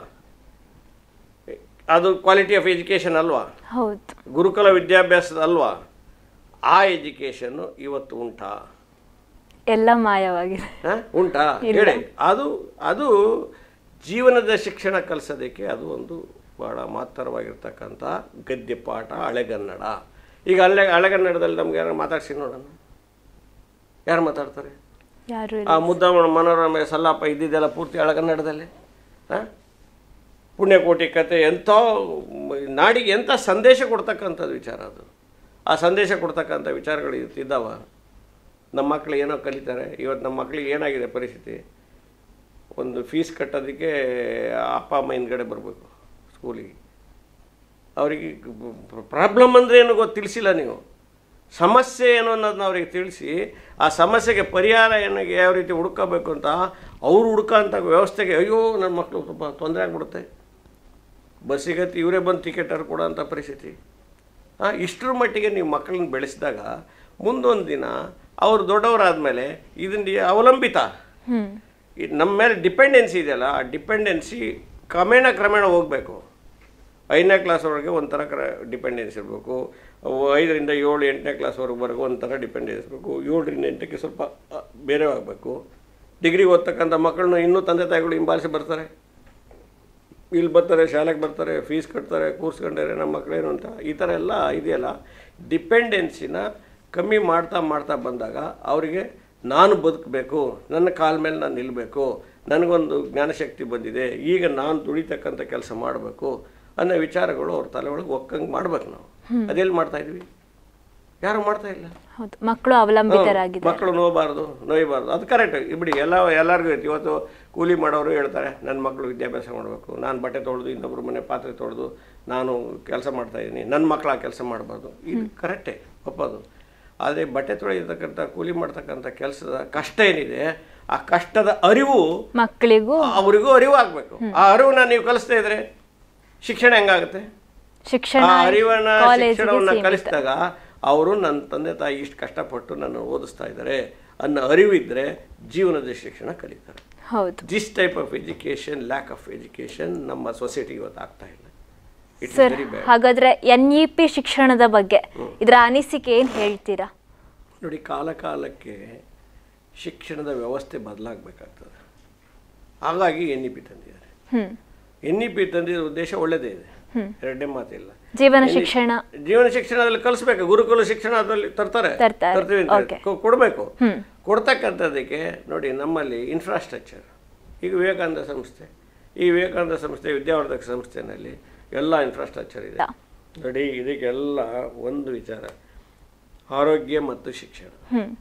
[SPEAKER 2] ಅದು ಕ್ವಾಲಿಟಿ ಆಫ್ ಎಜುಕೇಷನ್ ಅಲ್ವಾ
[SPEAKER 1] ಹೌದು
[SPEAKER 2] ಗುರುಕುಲ ವಿದ್ಯಾಭ್ಯಾಸದ ಅಲ್ವಾ ಆ ಎಜುಕೇಷನ್ನು ಇವತ್ತು ಉಂಟಾ
[SPEAKER 1] ಎಲ್ಲ ಮಾಯವಾಗಿದೆ
[SPEAKER 2] ಹ? ಉಂಟಾ ಹೇಳಿ ಅದು ಅದು ಜೀವನದ ಶಿಕ್ಷಣ ಕಲಿಸೋದಕ್ಕೆ ಅದು ಒಂದು ಬಹಳ ಮಹತ್ತರವಾಗಿರ್ತಕ್ಕಂಥ ಗದ್ಯ ಪಾಠ ಹಳೆಗನ್ನಡ ಈಗ ಹಳೆ ಹಳೆಗನ್ನಡದಲ್ಲಿ ನಮ್ಗೆ ಯಾರು ಮಾತಾಡ್ಸಿ ನೋಡೋಣ ಯಾರು ಮಾತಾಡ್ತಾರೆ
[SPEAKER 1] ಯಾರು
[SPEAKER 2] ಆ ಮುದ್ದ ಮನೋರಮೆ ಸಲ್ಲಾಪ ಇದ್ದಿದ್ದೆಲ್ಲ ಪೂರ್ತಿ ಹಳೆಗನ್ನಡದಲ್ಲಿ ಹಾಂ ಪುಣ್ಯಕೋಟಿ ಕತೆ ಎಂಥ ನಾಡಿಗೆ ಎಂಥ ಸಂದೇಶ ಕೊಡ್ತಕ್ಕಂಥದ್ದು ವಿಚಾರ ಅದು ಆ ಸಂದೇಶ ಕೊಡ್ತಕ್ಕಂಥ ವಿಚಾರಗಳು ಇದ್ದಾವ ನಮ್ಮ ಮಕ್ಕಳು ಏನೋ ಕಲಿತಾರೆ ಇವತ್ತು ನಮ್ಮ ಮಕ್ಕಳಿಗೆ ಏನಾಗಿದೆ ಪರಿಸ್ಥಿತಿ ಒಂದು ಫೀಸ್ ಕಟ್ಟೋದಕ್ಕೆ ಅಪ್ಪ ಅಮ್ಮ ಹಿಂದ್ಗಡೆ ಬರಬೇಕು ಸ್ಕೂಲಿಗೆ ಅವರಿಗೆ ಪ್ರಾಬ್ಲಮ್ ಅಂದರೆ ಏನೋ ಗೊತ್ತು ತಿಳಿಸಿಲ್ಲ ನೀವು ಸಮಸ್ಯೆ ಏನು ಅನ್ನೋದನ್ನ ಅವ್ರಿಗೆ ತಿಳಿಸಿ ಆ ಸಮಸ್ಯೆಗೆ ಪರಿಹಾರ ಏನಾಗಿ ಯಾವ ರೀತಿ ಹುಡ್ಕೋಬೇಕು ಅಂತ ಅವ್ರು ಹುಡ್ಕೋಂಥ ವ್ಯವಸ್ಥೆಗೆ ಅಯ್ಯೋ ನನ್ನ ಮಕ್ಕಳು ಸ್ವಲ್ಪ ತೊಂದರೆ ಆಗ್ಬಿಡುತ್ತೆ ಬಸ್ಸಿಗತಿ ಇವರೇ ಬಂದು ಟಿಕೆಟರ್ ಕೊಡೋಂಥ ಪರಿಸ್ಥಿತಿ ಹಾಂ ಇಷ್ಟರ ಮಟ್ಟಿಗೆ ನೀವು ಮಕ್ಕಳನ್ನ ಬೆಳೆಸಿದಾಗ ಮುಂದೊಂದು ದಿನ ಅವರು ದೊಡ್ಡವರಾದಮೇಲೆ ಇದನ್ನ ಅವಲಂಬಿತ
[SPEAKER 1] ಹ್ಮ್
[SPEAKER 2] ಈ ನಮ್ಮ ಮೇಲೆ ಡಿಪೆಂಡೆನ್ಸಿ ಇದೆಯಲ್ಲ ಆ ಡಿಪೆಂಡೆನ್ಸಿ ಕ್ರಮೇಣ ಕ್ರಮೇಣ ಹೋಗಬೇಕು ಐದನೇ ಕ್ಲಾಸ್ವರೆಗೆ ಒಂಥರ ಕ್ರ ಡಿಪೆಂಡೆನ್ಸ್ ಇರಬೇಕು ಐದರಿಂದ ಏಳು ಎಂಟನೇ ಕ್ಲಾಸ್ವರೆಗೂ ಒಂಥರ ಡಿಪೆಂಡೆನ್ಸ್ ಇರಬೇಕು ಏಳರಿಂದ ಎಂಟಕ್ಕೆ ಸ್ವಲ್ಪ ಅ, ಬೇರೆ ಆಗಬೇಕು ಡಿಗ್ರಿ ಓದ್ತಕ್ಕಂಥ ಮಕ್ಕಳನ್ನ ಇನ್ನೂ ತಂದೆ ತಾಯಿಗಳು ಹಿಂಬಾಲಿಸಿ ಬರ್ತಾರೆ ಇಲ್ಲಿ ಬರ್ತಾರೆ ಶಾಲೆಗೆ ಬರ್ತಾರೆ ಫೀಸ್ ಕಟ್ತಾರೆ ಕೂರ್ಸ್ಕೊಂಡಾರೆ ನಮ್ಮ ಮಕ್ಕಳೇನು ಅಂತ ಈ ಥರ ಎಲ್ಲ ಇದೆಯಲ್ಲ ಡಿಪೆಂಡೆನ್ಸಿನ ಕಮ್ಮಿ ಮಾಡ್ತಾ ಮಾಡ್ತಾ ಬಂದಾಗ ಅವರಿಗೆ ನಾನು ಬದುಕಬೇಕು ನನ್ನ ಕಾಲ ಮೇಲೆ ನಾನು ನಿಲ್ಲಬೇಕು ನನಗೊಂದು ಜ್ಞಾನಶಕ್ತಿ ಬಂದಿದೆ ಈಗ ನಾನು ದುಡಿತಕ್ಕಂಥ ಕೆಲಸ ಮಾಡಬೇಕು ಅನ್ನೋ ವಿಚಾರಗಳು ಅವ್ರ ತಲೆ ಒಳಗೆ ಒಕ್ಕಂಗೆ ಮಾಡ್ಬೇಕು ನಾವು ಅದೆಲ್ಲಿ ಮಾಡ್ತಾ ಇದ್ವಿ ಯಾರು ಮಾಡ್ತಾ ಇಲ್ಲ
[SPEAKER 1] ಹೌದು ಮಕ್ಕಳು ಅವಲಂಬಿತರಾಗಿದ್ದಾರೆ
[SPEAKER 2] ಮಕ್ಕಳು ನೋಯಬಾರ್ದು ನೋಯಬಾರ್ದು ಅದು ಕರೆಕ್ಟ್ ಬಿಡಿ ಎಲ್ಲ ಎಲ್ಲರಿಗೂ ಇರುತ್ತೆ ಇವತ್ತು ಕೂಲಿ ಮಾಡೋರು ಹೇಳ್ತಾರೆ ನನ್ನ ಮಕ್ಕಳು ವಿದ್ಯಾಭ್ಯಾಸ ಮಾಡಬೇಕು ನಾನು ಬಟ್ಟೆ ತೊಳೆದು ಇನ್ನೊಬ್ರ ಮನೆ ಪಾತ್ರೆ ತೊಳೆದು ನಾನು ಕೆಲಸ ಮಾಡ್ತಾ ಇದ್ದೀನಿ ನನ್ನ ಮಕ್ಕಳು ಆ ಕೆಲಸ ಮಾಡಬಾರ್ದು ಇದು ಕರೆಕ್ಟೇ ಒಪ್ಪೋದು ಆದರೆ ಬಟ್ಟೆ ತೊಳೆಯತಕ್ಕಂಥ ಕೂಲಿ ಮಾಡ್ತಕ್ಕಂಥ ಕೆಲಸದ ಕಷ್ಟ ಏನಿದೆ ಆ ಕಷ್ಟದ ಅರಿವು
[SPEAKER 1] ಮಕ್ಕಳಿಗೂ
[SPEAKER 2] ಅವರಿಗೂ ಅರಿವು ಆಗಬೇಕು ಆ ಅರಿವನ್ನ ನೀವು ಕಲಿಸ್ತಾ ಇದ್ರೆ ಶಿಕ್ಷಣ ಹೆಂಗಾಗುತ್ತೆ
[SPEAKER 1] ಶಿಕ್ಷಣ
[SPEAKER 2] ಆ ಅರಿವನ್ನ
[SPEAKER 1] ಕಾಲೇಜಿಗೆ
[SPEAKER 2] ಶಿಕ್ಷಣವನ್ನ
[SPEAKER 1] ಸೀಮಿತ.
[SPEAKER 2] ಕಲಿಸಿದಾಗ ಅವರು ನನ್ನ ತಂದೆ ತಾಯಿ ಇಷ್ಟು ಕಷ್ಟಪಟ್ಟು ನನ್ನ ಓದಿಸ್ತಾ ಇದ್ದಾರೆ ಅನ್ನೋ ಅರಿವಿದ್ರೆ ಜೀವನದ ಶಿಕ್ಷಣ ಕಲಿತಾರೆ
[SPEAKER 1] ಹೌದು
[SPEAKER 2] this type of education lack of education ನಮ್ಮ ಸೊಸೈಟಿ ಇವತ್ತು ಆಗ್ತಾ ಇಲ್ಲ ಇಟ್ಸ್
[SPEAKER 1] ಸರ್
[SPEAKER 2] ವೆರಿ ಬ್ಯಾಡ್
[SPEAKER 1] ಹಾಗಾದ್ರೆ ಎನ್ ಇ ಪಿ ಶಿಕ್ಷಣದ ಬಗ್ಗೆ ಇದರ ಅನಿಸಿಕೆ ಏನ್ ಹೇಳ್ತೀರಾ
[SPEAKER 2] ನೋಡಿ ಕಾಲ ಕಾಲಕ್ಕೆ ಶಿಕ್ಷಣದ ವ್ಯವಸ್ಥೆ ಬದಲಾಗಬೇಕಾಗ್ತದೆ ಹಾಗಾಗಿ ಎನ್ ಇ ಪಿ ತಂದಿದ್ದಾರೆ
[SPEAKER 1] ಹ್ಮ್
[SPEAKER 2] ಎನ್ ಇ ಪಿ ತಂದಿರೋ ಉದ್ದೇಶ ಒಳ್ಳೆಯದೇ ಇದೆ ಎರಡನೇ ಮಾತಿಲ್ಲ
[SPEAKER 1] ಜೀವನ ಶಿಕ್ಷಣ
[SPEAKER 2] ಜೀವನ ಶಿಕ್ಷಣದಲ್ಲಿ ಕಲಿಸ್ಬೇಕು ಗುರುಕುಲ ಶಿಕ್ಷಣ ಅದರಲ್ಲಿ ತರ್ತಾರೆ
[SPEAKER 1] ತರ್ತಾರೆ.
[SPEAKER 2] ತರ್ತೀವಿ ಅಂತ
[SPEAKER 1] Okay.
[SPEAKER 2] ಕೊ- ಕೊಡಬೇಕು
[SPEAKER 1] ಹ್ಮ್.
[SPEAKER 2] ಕೊಡ್ತಕ್ಕಂಥದ್ದಕ್ಕೆ ನೋಡಿ ನಮ್ಮಲ್ಲಿ ಇನ್ಫ್ರಾಸ್ಟ್ರಕ್ಚರ್ ಈಗ ವಿವೇಕಾನಂದ ಸಂಸ್ಥೆ ಈ ವಿವೇಕಾನಂದ ಸಂಸ್ಥೆ ವಿದ್ಯಾವರ್ಧಕ ಸಂಸ್ಥೆನಲ್ಲಿ ಎಲ್ಲ ಇನ್ಫ್ರಾಸ್ಟ್ರಕ್ಚರ್ ಇದೆ
[SPEAKER 1] ತಾ.
[SPEAKER 2] ನೋಡಿ ಇದಕ್ಕೆಲ್ಲ ಒಂದು ವಿಚಾರ ಆರೋಗ್ಯ ಮತ್ತು ಶಿಕ್ಷಣ
[SPEAKER 1] ಹ್ಮ್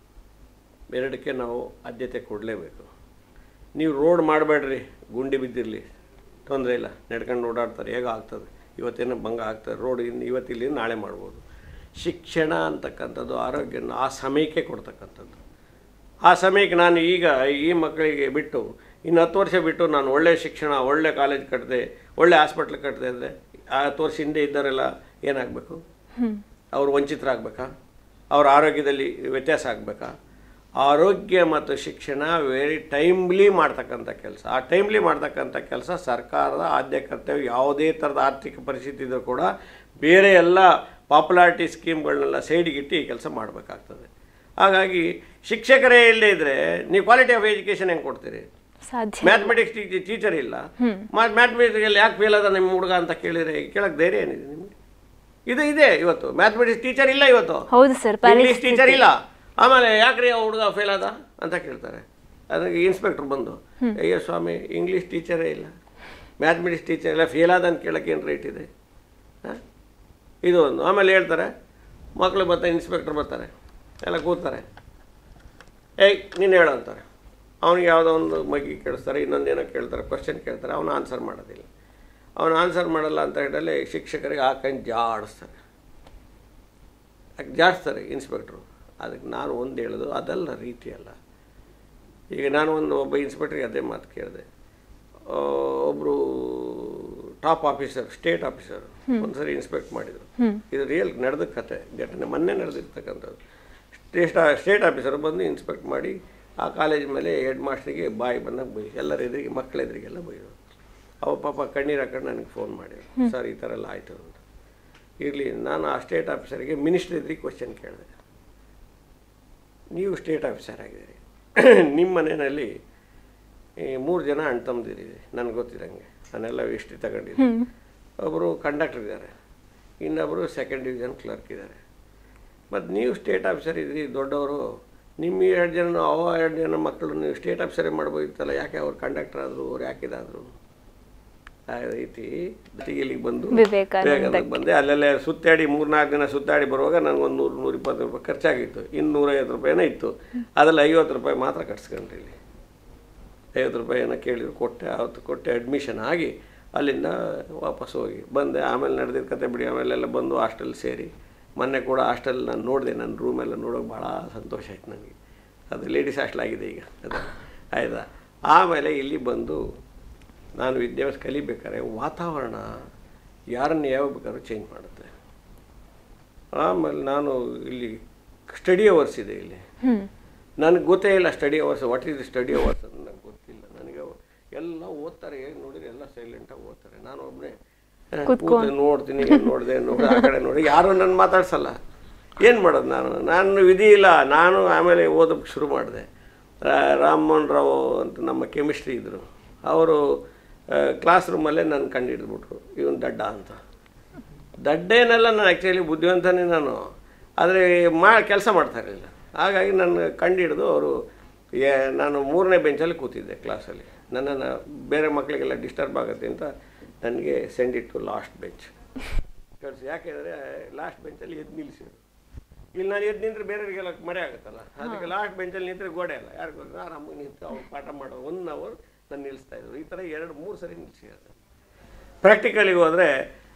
[SPEAKER 2] ಎರಡಕ್ಕೆ ನಾವು ಆದ್ಯತೆ ಕೊಡಲೇಬೇಕು ನೀವು ರೋಡ್ ಮಾಡಬೇಡ್ರಿ ಗುಂಡಿ ಬಿದ್ದಿರಲಿ ತೊಂದರೆ ಇಲ್ಲ ನಡ್ಕೊಂಡು ಓಡಾಡ್ತಾರೆ ಹೇಗೆ ಆಗ್ತದೆ ಇವತ್ತೇನೋ ಭಂಗ ಆಗ್ತದೆ ರೋಡ್ ಇನ್ನು ಇವತ್ತಿಲ್ಲಿ ನಾಳೆ ಮಾಡ್ಬೋದು ಶಿಕ್ಷಣ ಅಂತಕ್ಕಂಥದ್ದು ಆರೋಗ್ಯನ ಆ ಸಮಯಕ್ಕೆ ಕೊಡ್ತಕ್ಕಂಥದ್ದು ಆ ಸಮಯಕ್ಕೆ ನಾನು ಈಗ ಈ ಮಕ್ಕಳಿಗೆ ಬಿಟ್ಟು ಇನ್ನು ಹತ್ತು ವರ್ಷ ಬಿಟ್ಟು ನಾನು ಒಳ್ಳೆಯ ಶಿಕ್ಷಣ ಒಳ್ಳೆ ಕಾಲೇಜ್ ಕಟ್ಟಿದೆ ಒಳ್ಳೆ ಹಾಸ್ಪಿಟ್ಲ್ ಕಟ್ಟಿದೆ ಅಂದರೆ ಆ ಹತ್ತು ವರ್ಷ ಹಿಂದೆ ಇದ್ದವರೆಲ್ಲ ಏನಾಗಬೇಕು
[SPEAKER 1] ಹ್ಮ್
[SPEAKER 2] ಅವರು ವಂಚಿತರಾಗಬೇಕಾ ಅವ್ರ ಆರೋಗ್ಯದಲ್ಲಿ ವ್ಯತ್ಯಾಸ ಆಗಬೇಕಾ ಆರೋಗ್ಯ ಮತ್ತು ಶಿಕ್ಷಣ ವೆರಿ ಟೈಮ್ಲಿ ಮಾಡ್ತಕ್ಕಂಥ ಕೆಲಸ ಆ ಟೈಮ್ಲಿ ಮಾಡ್ತಕ್ಕಂಥ ಕೆಲಸ ಸರ್ಕಾರದ ಆದ್ಯ ಕರ್ತವ್ಯ ಯಾವುದೇ ಥರದ ಆರ್ಥಿಕ ಪರಿಸ್ಥಿತಿ ಇದ್ರೂ ಕೂಡ ಬೇರೆ ಎಲ್ಲ ಪಾಪ್ಯುಲಾರಿಟಿ ಸ್ಕೀಮ್ಗಳನ್ನೆಲ್ಲ ಸೈಡಿಗಿಟ್ಟು ಈ ಕೆಲಸ ಮಾಡಬೇಕಾಗ್ತದೆ ಹಾಗಾಗಿ ಶಿಕ್ಷಕರೇ ಇಲ್ಲದೇ ಇದ್ದರೆ ನೀವು ಕ್ವಾಲಿಟಿ ಆಫ್ ಎಜುಕೇಷನ್ ಹೆಂಗೆ ಕೊಡ್ತೀರಿ
[SPEAKER 1] ಸಾಧ್ಯ
[SPEAKER 2] ಮ್ಯಾಥಮೆಟಿಕ್ಸ್ ಟೀಚರ್ ಇಲ್ಲ ಮ್ಯಾಥಮೆಟಿಕ್ಸಲ್ಲಿ ಯಾಕೆ ಫೇಲ್ ಅದ ನಿಮ್ಮ ಹುಡುಗ ಅಂತ ಕೇಳಿದರೆ ಕೇಳಕ್ಕೆ ಧೈರ್ಯ ಏನಿದೆ ನಿಮಗೆ ಇದು ಇದೆ ಇವತ್ತು ಮ್ಯಾಥಮೆಟಿಕ್ಸ್ ಟೀಚರ್ ಇಲ್ಲ ಇವತ್ತು
[SPEAKER 1] ಹೌದು ಸರ್
[SPEAKER 2] ಇಂಗ್ಲೀಷ್ ಟೀಚರ್ ಇಲ್ಲ ಆಮೇಲೆ ಯಾಕ್ರಿ ಆ ಹುಡುಗ ಫೇಲ್ ಆದ ಅಂತ ಕೇಳ್ತಾರೆ ಅದಕ್ಕೆ ಇನ್ಸ್ಪೆಕ್ಟರ್ ಬಂದು ಅಯ್ಯೋ ಸ್ವಾಮಿ ಇಂಗ್ಲೀಷ್ ಟೀಚರೇ ಇಲ್ಲ ಮ್ಯಾಥಮೆಟಿಕ್ಸ್ ಟೀಚರ್ ಇಲ್ಲ ಫೇಲ್ ಆದ ಅಂತ ಕೇಳಕ್ಕೆ ಏನು ರೇಟ್ ಇದೆ ಆ? ಇದು ಒಂದು ಆಮೇಲೆ ಹೇಳ್ತಾರೆ ಮಕ್ಕಳು ಬರ್ತಾರೆ ಇನ್ಸ್ಪೆಕ್ಟರ್ ಬರ್ತಾರೆ ಎಲ್ಲ ಕೂರ್ತಾರೆ ಏಯ್ ನೀನು ಹೇಳು ಅಂತಾರೆ ಅವನಿಗೆ ಯಾವುದೋ ಒಂದು ಮಗಿ ಕೇಳಿಸ್ತಾರೆ ಇನ್ನೊಂದೇನೋ ಕೇಳ್ತಾರೆ ಕ್ವಶನ್ ಕೇಳ್ತಾರೆ ಅವನು ಆನ್ಸರ್ ಮಾಡೋದಿಲ್ಲ ಅವನು ಆನ್ಸರ್ ಮಾಡಲ್ಲ ಅಂತ ಹೇಳಿ ಶಿಕ್ಷಕರಿಗೆ ಹಾಕೊಂಡು ಜಾಡಿಸ್ತಾರೆ ಯಾಕೆ ಜಾಡಿಸ್ತಾರೆ ಇನ್ಸ್ಪೆಕ್ಟ್ರು ಅದಕ್ಕೆ ನಾನು ಒಂದು ಹೇಳೋದು ಅದಲ್ಲ ರೀತಿ ಅಲ್ಲ ಈಗ ನಾನು ಒಂದು ಒಬ್ಬ ಇನ್ಸ್ಪೆಕ್ಟ್ರಿಗೆ ಅದೇ ಮಾತು ಕೇಳಿದೆ ಒಬ್ಬರು ಟಾಪ್ ಆಫೀಸರ್ ಸ್ಟೇಟ್ ಆಫೀಸರ್ ಒಂದ್ಸರಿ ಇನ್ಸ್ಪೆಕ್ಟ್ ಮಾಡಿದರು ಇದು ರಿಯಲ್ ನಡೆದ ಕತೆ ಘಟನೆ ಮೊನ್ನೆ ನಡೆದಿರ್ತಕ್ಕಂಥದ್ದು ಸ್ಟೇಟ್ ಸ್ಟೇಟ್ ಆಫೀಸರ್ ಬಂದು ಇನ್ಸ್ಪೆಕ್ಟ್ ಮಾಡಿ ಆ ಕಾಲೇಜ್ ಮೇಲೆ ಹೆಡ್ ಮಾಸ್ಟ್ರಿಗೆ ಬಾಯಿ ಬಂದಾಗ ಬೈ ಎಲ್ಲರ ಎದುರಿಗೆ ಮಕ್ಕಳ ಎದುರಿಗೆಲ್ಲ ಬೈದರು ಅವ ಪಾಪ ಕಣ್ಣೀರು ಹಾಕೊಂಡು ನನಗೆ ಫೋನ್ ಮಾಡಿದ್ರು ಸರ್ ಈ ಥರ ಎಲ್ಲ ಆಯಿತು ಅಂತ ಇರಲಿ ನಾನು ಆ ಸ್ಟೇಟ್ ಆಫೀಸರ್ಗೆ ಮಿನಿಸ್ಟ್ರ್ ಎದುರಿಗೆ ಕ್ವಶನ್ ಕೇಳಿದೆ ನೀವು ಸ್ಟೇಟ್ ಆಫೀಸರ್ ಆಗಿದ್ದೀರಿ ನಿಮ್ಮ ಮನೆಯಲ್ಲಿ ಈ ಮೂರು ಜನ ಅಣ್ಣ ತಮ್ಮದಿರಿ ನನಗೆ ಗೊತ್ತಿರಂಗೆ ನಾನೆಲ್ಲ ಹಿಸ್ಟ್ರಿ ತಗೊಂಡಿದ್ದೆ ಒಬ್ಬರು ಕಂಡಕ್ಟರ್ ಇದ್ದಾರೆ ಇನ್ನೊಬ್ಬರು ಸೆಕೆಂಡ್ ಡಿವಿಷನ್ ಕ್ಲರ್ಕ್ ಇದ್ದಾರೆ ಮತ್ತು ನೀವು ಸ್ಟೇಟ್ ಆಫೀಸರ್ ಇದ್ರಿ ದೊಡ್ಡವರು ನಿಮ್ಮ ಎರಡು ಜನ ಅವ ಎರಡು ಜನ ಮಕ್ಕಳು ನೀವು ಸ್ಟೇಟ್ ಆಫೀಸರೇ ಮಾಡ್ಬೋದಿತ್ತಲ್ಲ ಯಾಕೆ ಅವ್ರು ಕಂಡಕ್ಟರ್ ಆದರು ಅವ್ರು ಯಾಕಿದಾದರು ಆ ರೀತಿ ಇಲ್ಲಿಗೆ ಬಂದು
[SPEAKER 1] ವಿವೇಕಾನಂದ
[SPEAKER 2] ವಿವೇಕಾನಂದಕ್ಕೆ ಬಂದೆ ಅಲ್ಲೆಲ್ಲ ಸುತ್ತಾಡಿ ಮೂರ್ನಾಲ್ಕು ದಿನ ಸುತ್ತಾಡಿ ಬರುವಾಗ ನನಗೊಂದು ನೂರು ನೂರ ಇಪ್ಪತ್ತು ರೂಪಾಯಿ ಖರ್ಚಾಗಿತ್ತು ಇನ್ನು ನೂರೈವತ್ತು ರೂಪಾಯಿನೇ ಇತ್ತು ಅದರಲ್ಲಿ ಐವತ್ತು ರೂಪಾಯಿ ಮಾತ್ರ ಕಟ್ಸ್ಕೊಂಡ್ರಿ ಇಲ್ಲಿ ಐವತ್ತು ರೂಪಾಯಿನ ಕೇಳಿದ್ರು ಕೊಟ್ಟೆ ಅವತ್ತು ಕೊಟ್ಟೆ ಅಡ್ಮಿಷನ್ ಆಗಿ ಅಲ್ಲಿಂದ ವಾಪಸ್ ಹೋಗಿ ಬಂದೆ ಆಮೇಲೆ ನಡೆದಿದ್ದ ಕತೆ ಬಿಡಿ ಆಮೇಲೆಲ್ಲ ಬಂದು ಹಾಸ್ಟೆಲ್ ಸೇರಿ ಮೊನ್ನೆ ಕೂಡ ಹಾಸ್ಟೆಲ್ ನಾನು ನೋಡಿದೆ ನನ್ನ ರೂಮೆಲ್ಲ ನೋಡೋಕೆ ಭಾಳ ಸಂತೋಷ ಆಯ್ತು ನನಗೆ ಅದು ಲೇಡೀಸ್ ಹಾಸ್ಟೆಲ್ ಆಗಿದೆ ಈಗ ಅದು ಆಯ್ತಾ ಆಮೇಲೆ ಇಲ್ಲಿ ಬಂದು ನಾನು ವಿದ್ಯಾಭ್ಯಾಸ ಕಲಿಬೇಕಾದ್ರೆ ವಾತಾವರಣ ಯಾರನ್ನು ಯಾವಾಗ ಬೇಕಾದ್ರೂ ಚೇಂಜ್ ಮಾಡುತ್ತೆ ಆಮೇಲೆ ನಾನು ಇಲ್ಲಿ ಸ್ಟಡಿ ಅವರ್ಸ್ ಇದೆ ಇಲ್ಲಿ
[SPEAKER 1] ಹ್ಮ್
[SPEAKER 2] ನನಗೆ ಗೊತ್ತೇ ಇಲ್ಲ study hours what is study hours ಅಂತ ನನಗೆ ಗೊತ್ತಿಲ್ಲ ನನಗೆ ಎಲ್ಲ ಓದ್ತಾರೆ ಹೇಗೆ ನೋಡಿದ್ರೆ ಎಲ್ಲ ಸೈಲೆಂಟಾಗಿ ಓದ್ತಾರೆ ನಾನು ಒಬ್ಬನೇ ಕೂತು ನೋಡ್ತೀನಿ ಏನ್ ನೋಡಿದೆ ನೋಡಿ ಆ ಕಡೆ ನೋಡಿ ಯಾರು ನನ್ನ ಮಾತಾಡ್ಸಲ್ಲ ಏನು ಮಾಡೋದು ನಾನು ನಾನು ವಿಧಿ ಇಲ್ಲ ನಾನು ಆಮೇಲೆ ಓದೋಕ್ಕೆ ಶುರು ಮಾಡಿದೆ ರಾಮಮೋಹನ್ ರಾವ್ ಅಂತ ನಮ್ಮ ಕೆಮಿಸ್ಟ್ರಿ ಇದ್ದರು ಅವರು ಕ್ಲಾಸ್ ರೂಮಲ್ಲೇ ನನ್ನ ಕಂಡು ಹಿಡಿದ್ಬಿಟ್ರು ಇವನು ದಡ್ಡ ಅಂತ ದಡ್ಡೇನೆಲ್ಲ ನಾನು ಆ್ಯಕ್ಚುಲಿ ಬುದ್ಧಿವಂತನೇ ನಾನು ಆದರೆ ಮಾ ಕೆಲಸ ಮಾಡ್ತಾ ಇರಲಿಲ್ಲ ಹಾಗಾಗಿ ನನ್ನ ಕಂಡು ಹಿಡಿದು ಅವರು ನಾನು ಮೂರನೇ ಬೆಂಚಲ್ಲಿ ಕೂತಿದ್ದೆ ಕ್ಲಾಸಲ್ಲಿ ನನ್ನನ್ನು ಬೇರೆ ಮಕ್ಕಳಿಗೆಲ್ಲ ಡಿಸ್ಟರ್ಬ್ ಆಗುತ್ತೆ ಅಂತ ನನಗೆ send it to last bench ಕಳಿಸಿ ಯಾಕೆಂದರೆ ಲಾಸ್ಟ್ ಬೆಂಚಲ್ಲಿ ಎದ್ದು ನಿಲ್ಲಿಸಿದ್ರು ಇಲ್ಲಿ ನಾನು ಎದ್ದು ನಿಂತ್ರೆ ಬೇರೆಯವರಿಗೆಲ್ಲ ಮರೆ ಆಗುತ್ತಲ್ಲ ಅದಕ್ಕೆ ಲಾಸ್ಟ್ ಬೆಂಚಲ್ಲಿ ನಿಂತರೆ ಗೋಡೆ ಅಲ್ಲ ಯಾರು ಗೊತ್ತಾ ಆರಾಮಾಗಿ ನಿಂತು ಅವ್ರು ಪಾಠ ಮಾಡೋ ಒನ್ ಅವರ್ ನಾನು ನಿಲ್ಲಿಸ್ತಾ ಇದ್ರು ಈ ಥರ ಎರಡು ಮೂರು ಸರಿ ನಿಲ್ಲಿಸಿದ್ದಾರೆ ಪ್ರಾಕ್ಟಿಕಲಿಗೆ ಹೋದರೆ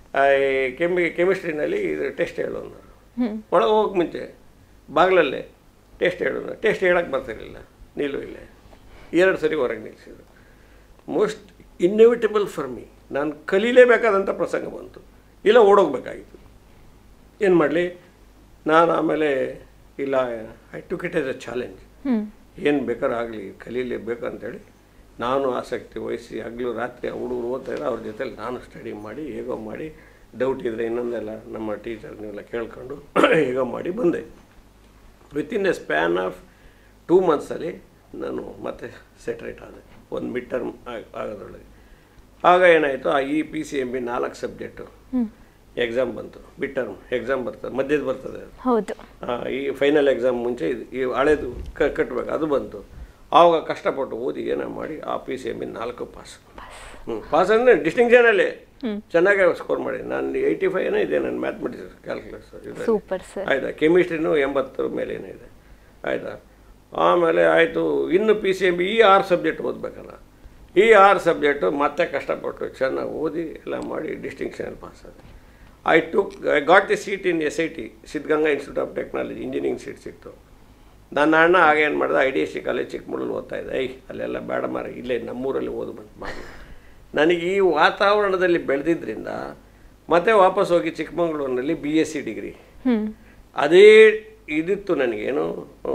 [SPEAKER 2] ಕೆಮಿ ಕೆಮಿಸ್ಟ್ರಿನಲ್ಲಿ ಇದು ಟೆಸ್ಟ್ ಹೇಳೋನು ಒಳಗೆ ಹೋಗಕ್ಕೆ ಮುಂಚೆ ಬಾಗಿಲಲ್ಲೇ ಟೆಸ್ಟ್ ಹೇಳೋನು ಟೆಸ್ಟ್ ಹೇಳಕ್ಕೆ ಬರ್ತಿರಲಿಲ್ಲ ನಿಲ್ಲು ಇಲ್ಲೇ ಎರಡು ಸರಿ ಹೊರಗೆ ನಿಲ್ಲಿಸಿದ್ರು ಮೋಸ್ಟ್ ಇನ್ನೆವಿಟಬಲ್ ಫಾರ್ ಮೀ ನಾನು ಕಲೀಲೇಬೇಕಾದಂಥ ಪ್ರಸಂಗ ಬಂತು ಇಲ್ಲ ಓಡೋಗ್ಬೇಕಾಗಿತ್ತು ಏನು ಮಾಡಲಿ ನಾನು ಆಮೇಲೆ ಇಲ್ಲ I took it as a challenge
[SPEAKER 1] hmm
[SPEAKER 2] ಏನು ಬೇಕಾದ್ರೂ ಆಗಲಿ ಕಲೀಲೇಬೇಕು ಅಂತೇಳಿ ನಾನು ಆಸಕ್ತಿ ವಹಿಸಿ ಹಗಲು ರಾತ್ರಿ ಆ ಹುಡುಗರು ಓದ್ತಾ ಇದ್ದಾರೆ ಅವ್ರ ಜೊತೆಲಿ ನಾನು ಸ್ಟಡಿ ಮಾಡಿ ಹೇಗೋ ಮಾಡಿ ಡೌಟ್ ಇದ್ದರೆ ಇನ್ನೊಂದೆಲ್ಲ ನಮ್ಮ ಟೀಚರ್ ನೀವೆಲ್ಲ ಕೇಳ್ಕೊಂಡು ಹೇಗೋ ಮಾಡಿ ಬಂದೆ within a span of two ಮಂತ್ಸಲ್ಲಿ ನಾನು ಮತ್ತೆ ಸೆಟ್ರೇಟ್ ಆದೆ ಒಂದು ಮಿಡ್ ಟರ್ಮ್ ಆಗೋದ್ರೊಳಗೆ ಆಗ ಏನಾಯಿತು ಆ ಇ ಪಿ ಸಿ ಎಮ್ ಬಿ ನಾಲ್ಕು ಸಬ್ಜೆಕ್ಟು ಎಕ್ಸಾಮ್ ಬಂತು ಮಿಡ್ ಟರ್ಮ್ ಎಕ್ಸಾಮ್ ಬರ್ತದೆ ಮಧ್ಯದ ಬರ್ತದೆ ಅದು
[SPEAKER 1] ಹೌದು
[SPEAKER 2] ಆ, ಈ ಫೈನಲ್ ಎಕ್ಸಾಮ್ ಮುಂಚೆ ಇದು ಈ ಹಳೇದು ಕ ಕಟ್ಟಬೇಕು ಅದು ಬಂತು ಆವಾಗ ಕಷ್ಟಪಟ್ಟು ಓದಿ ಏನೋ ಮಾಡಿ ಆ ಪಿ ಸಿ ಎಮ್ ನಾಲ್ಕು ಪಾಸ್ ಹ್ಞೂ ಪಾಸ್ ಅಂದರೆ ಡಿಸ್ಟಿಂಕ್ಷನಲ್ಲಿ ಚೆನ್ನಾಗೇ ಸ್ಕೋರ್ ಮಾಡಿ ನಾನು ಏಯ್ಟಿ ಫೈವ್ನೇ ಇದೆ ನನ್ನ ಮ್ಯಾಥಮೆಟಿಕ್ಸ್ ಕ್ಯಾಲ್ಕುಲೇಷನ್ ಇದೆ
[SPEAKER 1] ಸೂಪರ್ ಸರ್
[SPEAKER 2] ಆಯಿತಾ ಕೆಮಿಸ್ಟ್ರಿನೂ ಎಂಬತ್ತರ ಮೇಲೇನೇ ಇದೆ ಆಯಿತಾ ಆಮೇಲೆ ಆಯಿತು ಇನ್ನು ಪಿ ಸಿ ಎಮ್ ಬಿ ಈ ಆರು ಸಬ್ಜೆಕ್ಟ್ ಓದಬೇಕಲ್ಲ ಈ ಆರು ಸಬ್ಜೆಕ್ಟು ಮತ್ತೆ ಕಷ್ಟಪಟ್ಟು ಚೆನ್ನಾಗಿ ಓದಿ ಎಲ್ಲ ಮಾಡಿ ಡಿಸ್ಟಿಂಕ್ಷನಲ್ಲಿ ಪಾಸ್ ಆದೆ I took I got the seat in S I T Siddaganga institute of technology engineering seat ಸಿಕ್ತು ನನ್ನ ಅಣ್ಣ ಆಗ ಏನು ಮಾಡಿದೆ I D S C college Chikmagalur ಓದ್ತಾ ಇದ್ದೆ ಐ ಅಲ್ಲೆಲ್ಲ ಬೇಡ ಮಾರ ಇಲ್ಲೇ ನಮ್ಮೂರಲ್ಲಿ ಓದು ಬಂತು ಮಾಡಿ ನನಗೆ ಈ ವಾತಾವರಣದಲ್ಲಿ ಬೆಳೆದಿದ್ದರಿಂದ ಮತ್ತೆ ವಾಪಸ್ ಹೋಗಿ ಚಿಕ್ಕಮಗಳೂರಿನಲ್ಲಿ B S C degree
[SPEAKER 1] hmm
[SPEAKER 2] ಅದೇ ಇದಿತ್ತು ನನಗೇನು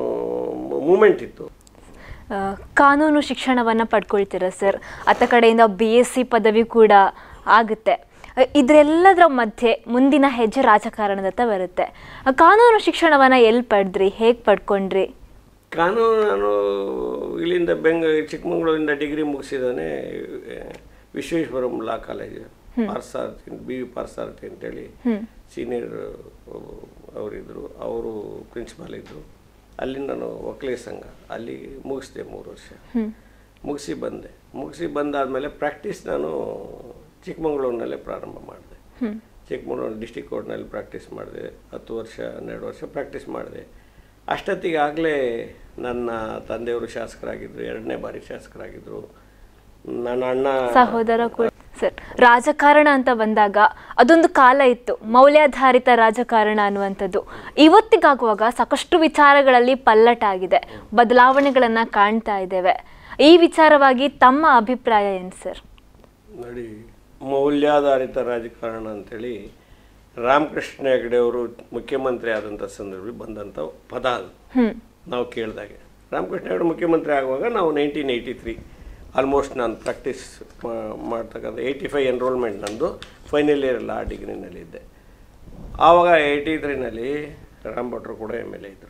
[SPEAKER 2] ಮೂಮೆಂಟ್ ಇತ್ತು
[SPEAKER 1] ಆ, ಕಾನೂನು ಶಿಕ್ಷಣವನ್ನ ಪಡ್ಕೊಳ್ತೀರಾ ಸರ್ ಅತ್ತ ಕಡೆಯಿಂದ ಬಿ ಎಸ್ ಸಿ ಪದವಿ ಕೂಡ ಆಗುತ್ತೆ ಇದರೆಲ್ಲದರ ಮಧ್ಯೆ ಮುಂದಿನ ಹೆಜ್ಜೆ ರಾಜಕಾರಣದತ್ತ ಬರುತ್ತೆ ಆ ಕಾನೂನು ಶಿಕ್ಷಣವನ್ನ ಎಲ್ಲಿ ಪಡೆದ್ರಿ ಹೇಗೆ ಪಡ್ಕೊಂಡ್ರಿ
[SPEAKER 2] ಕಾನೂನು ನಾನು ಇಲ್ಲಿಂದ ಬೆಂಗ ಚಿಕ್ಕಮಗಳೂರಿಂದ ಡಿಗ್ರಿ ಮುಗಿಸಿದ್ದಾನೆ Vishweshwaram law college Parthasarathi B V Parthasarathi ಅಂತೇಳಿ ಸೀನಿಯರ್ ಅವರಿದ್ದರು ಅವರು ಪ್ರಿನ್ಸಿಪಾಲ್ ಇದ್ದರು ಅಲ್ಲಿ ನಾನು ಒಕ್ಕಲಿಗ ಸಂಘ ಅಲ್ಲಿ ಮುಗಿಸಿದೆ ಮೂರು ವರ್ಷ ಮುಗಿಸಿ ಬಂದೆ ಮುಗಿಸಿ ಬಂದಾದಮೇಲೆ ಪ್ರಾಕ್ಟೀಸ್ ನಾನು ಚಿಕ್ಕಮಗಳೂರಿನಲ್ಲೇ ಪ್ರಾರಂಭ ಮಾಡಿದೆ ಚಿಕ್ಕಮಗಳೂರು ಡಿಸ್ಟಿಕ್ ಕೋರ್ಟ್ನಲ್ಲಿ ಪ್ರಾಕ್ಟೀಸ್ ಮಾಡಿದೆ ಹತ್ತು ವರ್ಷ ಹನ್ನೆರಡು ವರ್ಷ ಪ್ರಾಕ್ಟೀಸ್ ಮಾಡಿದೆ ಅಷ್ಟೊತ್ತಿಗೆ ಆಗಲೇ ನನ್ನ ತಂದೆಯವರು ಶಾಸಕರಾಗಿದ್ದರು ಎರಡನೇ ಬಾರಿ ಶಾಸಕರಾಗಿದ್ದರು ನನ್ನ ಅಣ್ಣ
[SPEAKER 1] ಸಹೋದರ ಕೂಡ ಸರ್ ರಾಜಕಾರಣ ಅಂತ ಬಂದಾಗ ಅದೊಂದು ಕಾಲ ಇತ್ತು ಮೌಲ್ಯಾಧಾರಿತ ರಾಜಕಾರಣ ಅನ್ನುವಂಥದ್ದು ಇವತ್ತಿಗಾಗುವಾಗ ಸಾಕಷ್ಟು ವಿಚಾರಗಳಲ್ಲಿ ಪಲ್ಲಟಾಗಿದೆ ಬದಲಾವಣೆಗಳನ್ನ ಕಾಣ್ತಾ ಇದ್ದೇವೆ ಈ ವಿಚಾರವಾಗಿ ತಮ್ಮ ಅಭಿಪ್ರಾಯ ಏನು ಸರ್
[SPEAKER 2] ನೋಡಿ ಮೌಲ್ಯಾಧಾರಿತ ರಾಜಕಾರಣ ಅಂತೇಳಿ ರಾಮಕೃಷ್ಣ ಹೆಗಡೆ ಅವರು ಮುಖ್ಯಮಂತ್ರಿ ಆದಂಥ ಸಂದರ್ಭದಲ್ಲಿ ಬಂದಂಥ ಪದ ಅದು
[SPEAKER 1] ಹ್ಮ್
[SPEAKER 2] ನಾವು ಕೇಳಿದಾಗೆ ರಾಮಕೃಷ್ಣ ಹೆಗಡೆ ಮುಖ್ಯಮಂತ್ರಿ ಆಗುವಾಗ ನಾವು ನೈನ್ಟೀನ್ ಏಯ್ಟಿ ತ್ರೀ ಆಲ್ಮೋಸ್ಟ್ ನಾನು ಪ್ರಾಕ್ಟೀಸ್ ಮಾಡ್ತಕ್ಕಂಥ ಏಯ್ಟಿ ಫೈವ್ ಎನ್ರೋಲ್ಮೆಂಟ್ ನಂದು ಫೈನಲ್ ಇಯರ್ ಲಾ ಡಿಗ್ರಿನಲ್ಲಿದ್ದೆ ಆವಾಗ ಏಯ್ಟಿ ತ್ರೀನಲ್ಲಿ ರಾಮ್ ಭಟ್ರು ಕೂಡ ಎಮ್ ಎಲ್ ಎ ಇದ್ದರು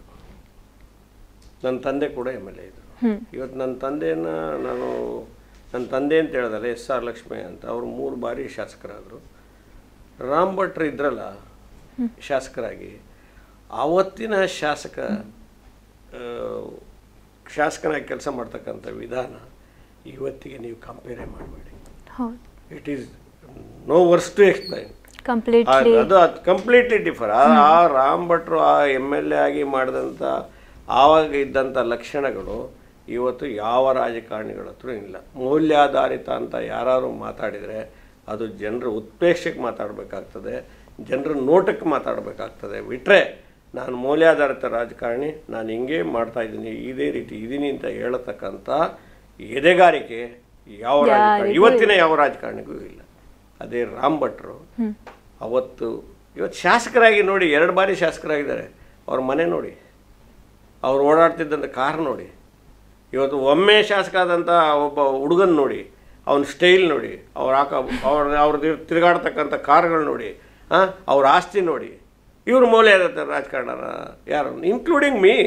[SPEAKER 2] ನನ್ನ ತಂದೆ ಕೂಡ ಎಮ್ ಎಲ್ ಎ ಇದ್ದರು ಇವತ್ತು ನನ್ನ ತಂದೆಯನ್ನು ನಾನು ನನ್ನ ತಂದೆ ಅಂತ ಹೇಳಿದ್ರೆ ಎಸ್ ಆರ್ ಲಕ್ಷ್ಮಿ ಅಂತ ಅವರು ಮೂರು ಬಾರಿ ಶಾಸಕರಾದರು ರಾಮ್ ಭಟ್ರು ಇದ್ರಲ್ಲ ಶಾಸಕರಾಗಿ ಆವತ್ತಿನ ಶಾಸಕ ಆ, ಶಾಸಕನಾಗಿ ಕೆಲಸ ಮಾಡ್ತಕ್ಕಂಥ ವಿಧಾನ ಇವತ್ತಿಗೆ ನೀವು ಕಂಪೇರೇ ಮಾಡಬೇಡಿ
[SPEAKER 1] ಹೌದು
[SPEAKER 2] it is no words to explain
[SPEAKER 1] completely
[SPEAKER 2] ಅದು ಅದು ಕಂಪ್ಲೀಟ್ಲಿ ಡಿಫರ್ ಆ ರಾಮ್ ಭಟ್ರು ಆ ಎಮ್ ಎಲ್ ಎ ಆಗಿ ಮಾಡಿದಂಥ ಆವಾಗ ಇದ್ದಂಥ ಲಕ್ಷಣಗಳು ಇವತ್ತು ಯಾವ ರಾಜಕಾರಣಿಗಳ ಹತ್ರ ಇಲ್ಲ ಮೌಲ್ಯಾಧಾರಿತ ಅಂತ ಯಾರು ಮಾತಾಡಿದರೆ ಅದು ಜನರ ಉತ್ಪ್ರೇಕ್ಷಕ್ಕೆ ಮಾತಾಡಬೇಕಾಗ್ತದೆ ಜನರ ನೋಟಕ್ಕೆ ಮಾತಾಡಬೇಕಾಗ್ತದೆ ಬಿಟ್ಟರೆ ನಾನು ಮೌಲ್ಯಾಧಾರಿತ ರಾಜಕಾರಣಿ ನಾನು ಹಿಂಗೆ ಮಾಡ್ತಾ ಇದ್ದೀನಿ ಇದೇ ರೀತಿ ಇದ್ದೀನಿ ಅಂತ ಹೇಳತಕ್ಕಂಥ ಎದೆಗಾರಿಕೆ ಯಾವ ರಾಜಕಾರಣಿ ಇವತ್ತಿನ ಯಾವ ರಾಜಕಾರಣಿಗೂ ಇಲ್ಲ ಅದೇ ರಾಮ್ ಭಟ್ರು ಅವತ್ತು ಇವತ್ತು ಶಾಸಕರಾಗಿ ನೋಡಿ ಎರಡು ಬಾರಿ ಶಾಸಕರಾಗಿದ್ದಾರೆ ಅವ್ರ ಮನೆ ನೋಡಿ ಅವ್ರು ಓಡಾಡ್ತಿದ್ದಂಥ ಕಾರ್ ನೋಡಿ ಇವತ್ತು ಒಮ್ಮೆ ಶಾಸಕ ಆದಂಥ ಒಬ್ಬ ಹುಡುಗನ್ ನೋಡಿ ಅವನ ಸ್ಟೈಲ್ ನೋಡಿ ಅವ್ರು ಹಾಕ ಅವ್ರ ಅವ್ರದ್ದು ತಿರುಗಾಡ್ತಕ್ಕಂಥ ಕಾರ್ಗಳು ನೋಡಿ ಹಾಂ ಅವ್ರ ಆಸ್ತಿ ನೋಡಿ ಇವ್ರ ಮೌಲ್ಯ ರಾಜಕಾರಣ ಯಾರು ಇನ್ಕ್ಲೂಡಿಂಗ್ ಮೀ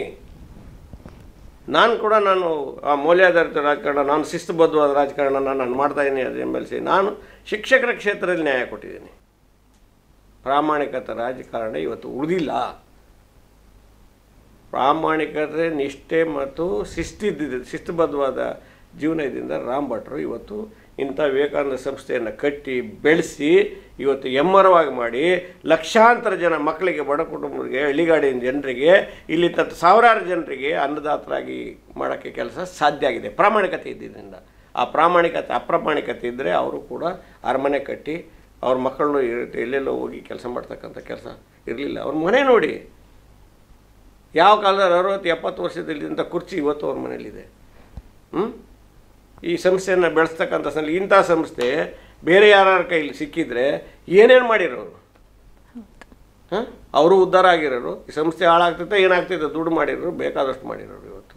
[SPEAKER 2] ನಾನು ಕೂಡ ನಾನು ಆ ಮೌಲ್ಯಾಧಾರಿತ ರಾಜಕಾರಣ ನಾನು ಶಿಸ್ತುಬದ್ಧವಾದ ರಾಜಕಾರಣ ನಾನು ಮಾಡ್ತಾ ಇದ್ದೀನಿ ಅದು ಎಮ್ ಎಲ್ ಸಿ ನಾನು ಶಿಕ್ಷಕರ ಕ್ಷೇತ್ರದಲ್ಲಿ ನ್ಯಾಯ ಕೊಟ್ಟಿದ್ದೀನಿ ಪ್ರಾಮಾಣಿಕತೆ ರಾಜಕಾರಣ ಇವತ್ತು ಉಳಿದಿಲ್ಲ ಪ್ರಾಮಾಣಿಕತೆ ನಿಷ್ಠೆ ಮತ್ತು ಶಿಸ್ತಿದ್ದ ಶಿಸ್ತುಬದ್ಧವಾದ ಜೀವನದಿಂದ ರಾಮ್ ಭಟ್ರು ಇವತ್ತು ಇಂಥ ವಿವೇಕಾನಂದ ಸಂಸ್ಥೆಯನ್ನು ಕಟ್ಟಿ ಬೆಳೆಸಿ ಇವತ್ತು ಎಮ್ಮರವಾಗಿ ಮಾಡಿ ಲಕ್ಷಾಂತರ ಜನ ಮಕ್ಕಳಿಗೆ ಬಡ ಕುಟುಂಬರಿಗೆ ಹಳ್ಳಿಗಾಡಿನ ಜನರಿಗೆ ಇಲ್ಲಿ ತತ್ ಸಾವಿರಾರು ಜನರಿಗೆ ಅನ್ನದಾತರಾಗಿ ಮಾಡೋಕ್ಕೆ ಕೆಲಸ ಸಾಧ್ಯ ಆಗಿದೆ ಪ್ರಾಮಾಣಿಕತೆ ಇದ್ದಿದ್ದರಿಂದ ಆ ಪ್ರಾಮಾಣಿಕತೆ ಅಪ್ರಾಮಾಣಿಕತೆ ಇದ್ದರೆ ಅವರು ಕೂಡ ಅರಮನೆ ಕಟ್ಟಿ ಅವ್ರ ಮಕ್ಕಳನ್ನು ಎಲ್ಲೆಲ್ಲೋ ಹೋಗಿ ಕೆಲಸ ಮಾಡ್ತಕ್ಕಂಥ ಕೆಲಸ ಇರಲಿಲ್ಲ ಅವ್ರ ಮನೆ ನೋಡಿ ಯಾವ ಕಾಲದಲ್ಲಿ ಅರವತ್ತು ಎಪ್ಪತ್ತು ವರ್ಷದಲ್ಲಿದ್ದಂಥ ಕುರ್ಚಿ ಇವತ್ತು ಅವ್ರ ಮನೇಲಿದೆ ಹ್ಞೂ ಈ ಸಂಸ್ಥೆಯನ್ನು ಬೆಳೆಸ್ತಕ್ಕಂಥ ಸಂಸ್ಥೆ ಇಂಥ ಸಂಸ್ಥೆ ಬೇರೆ ಯಾರ ಕೈಲಿ ಸಿಕ್ಕಿದ್ರೆ ಏನೇನು ಮಾಡಿರೋರು ಹಾಂ ಅವರು ಉದ್ಧಾರ ಆಗಿರೋರು ಈ ಸಂಸ್ಥೆ ಹಾಳಾಗ್ತೈತೆ ಏನಾಗ್ತೈತೆ ದುಡ್ಡು ಮಾಡಿರೋರು ಬೇಕಾದಷ್ಟು ಮಾಡಿರೋರು ಇವತ್ತು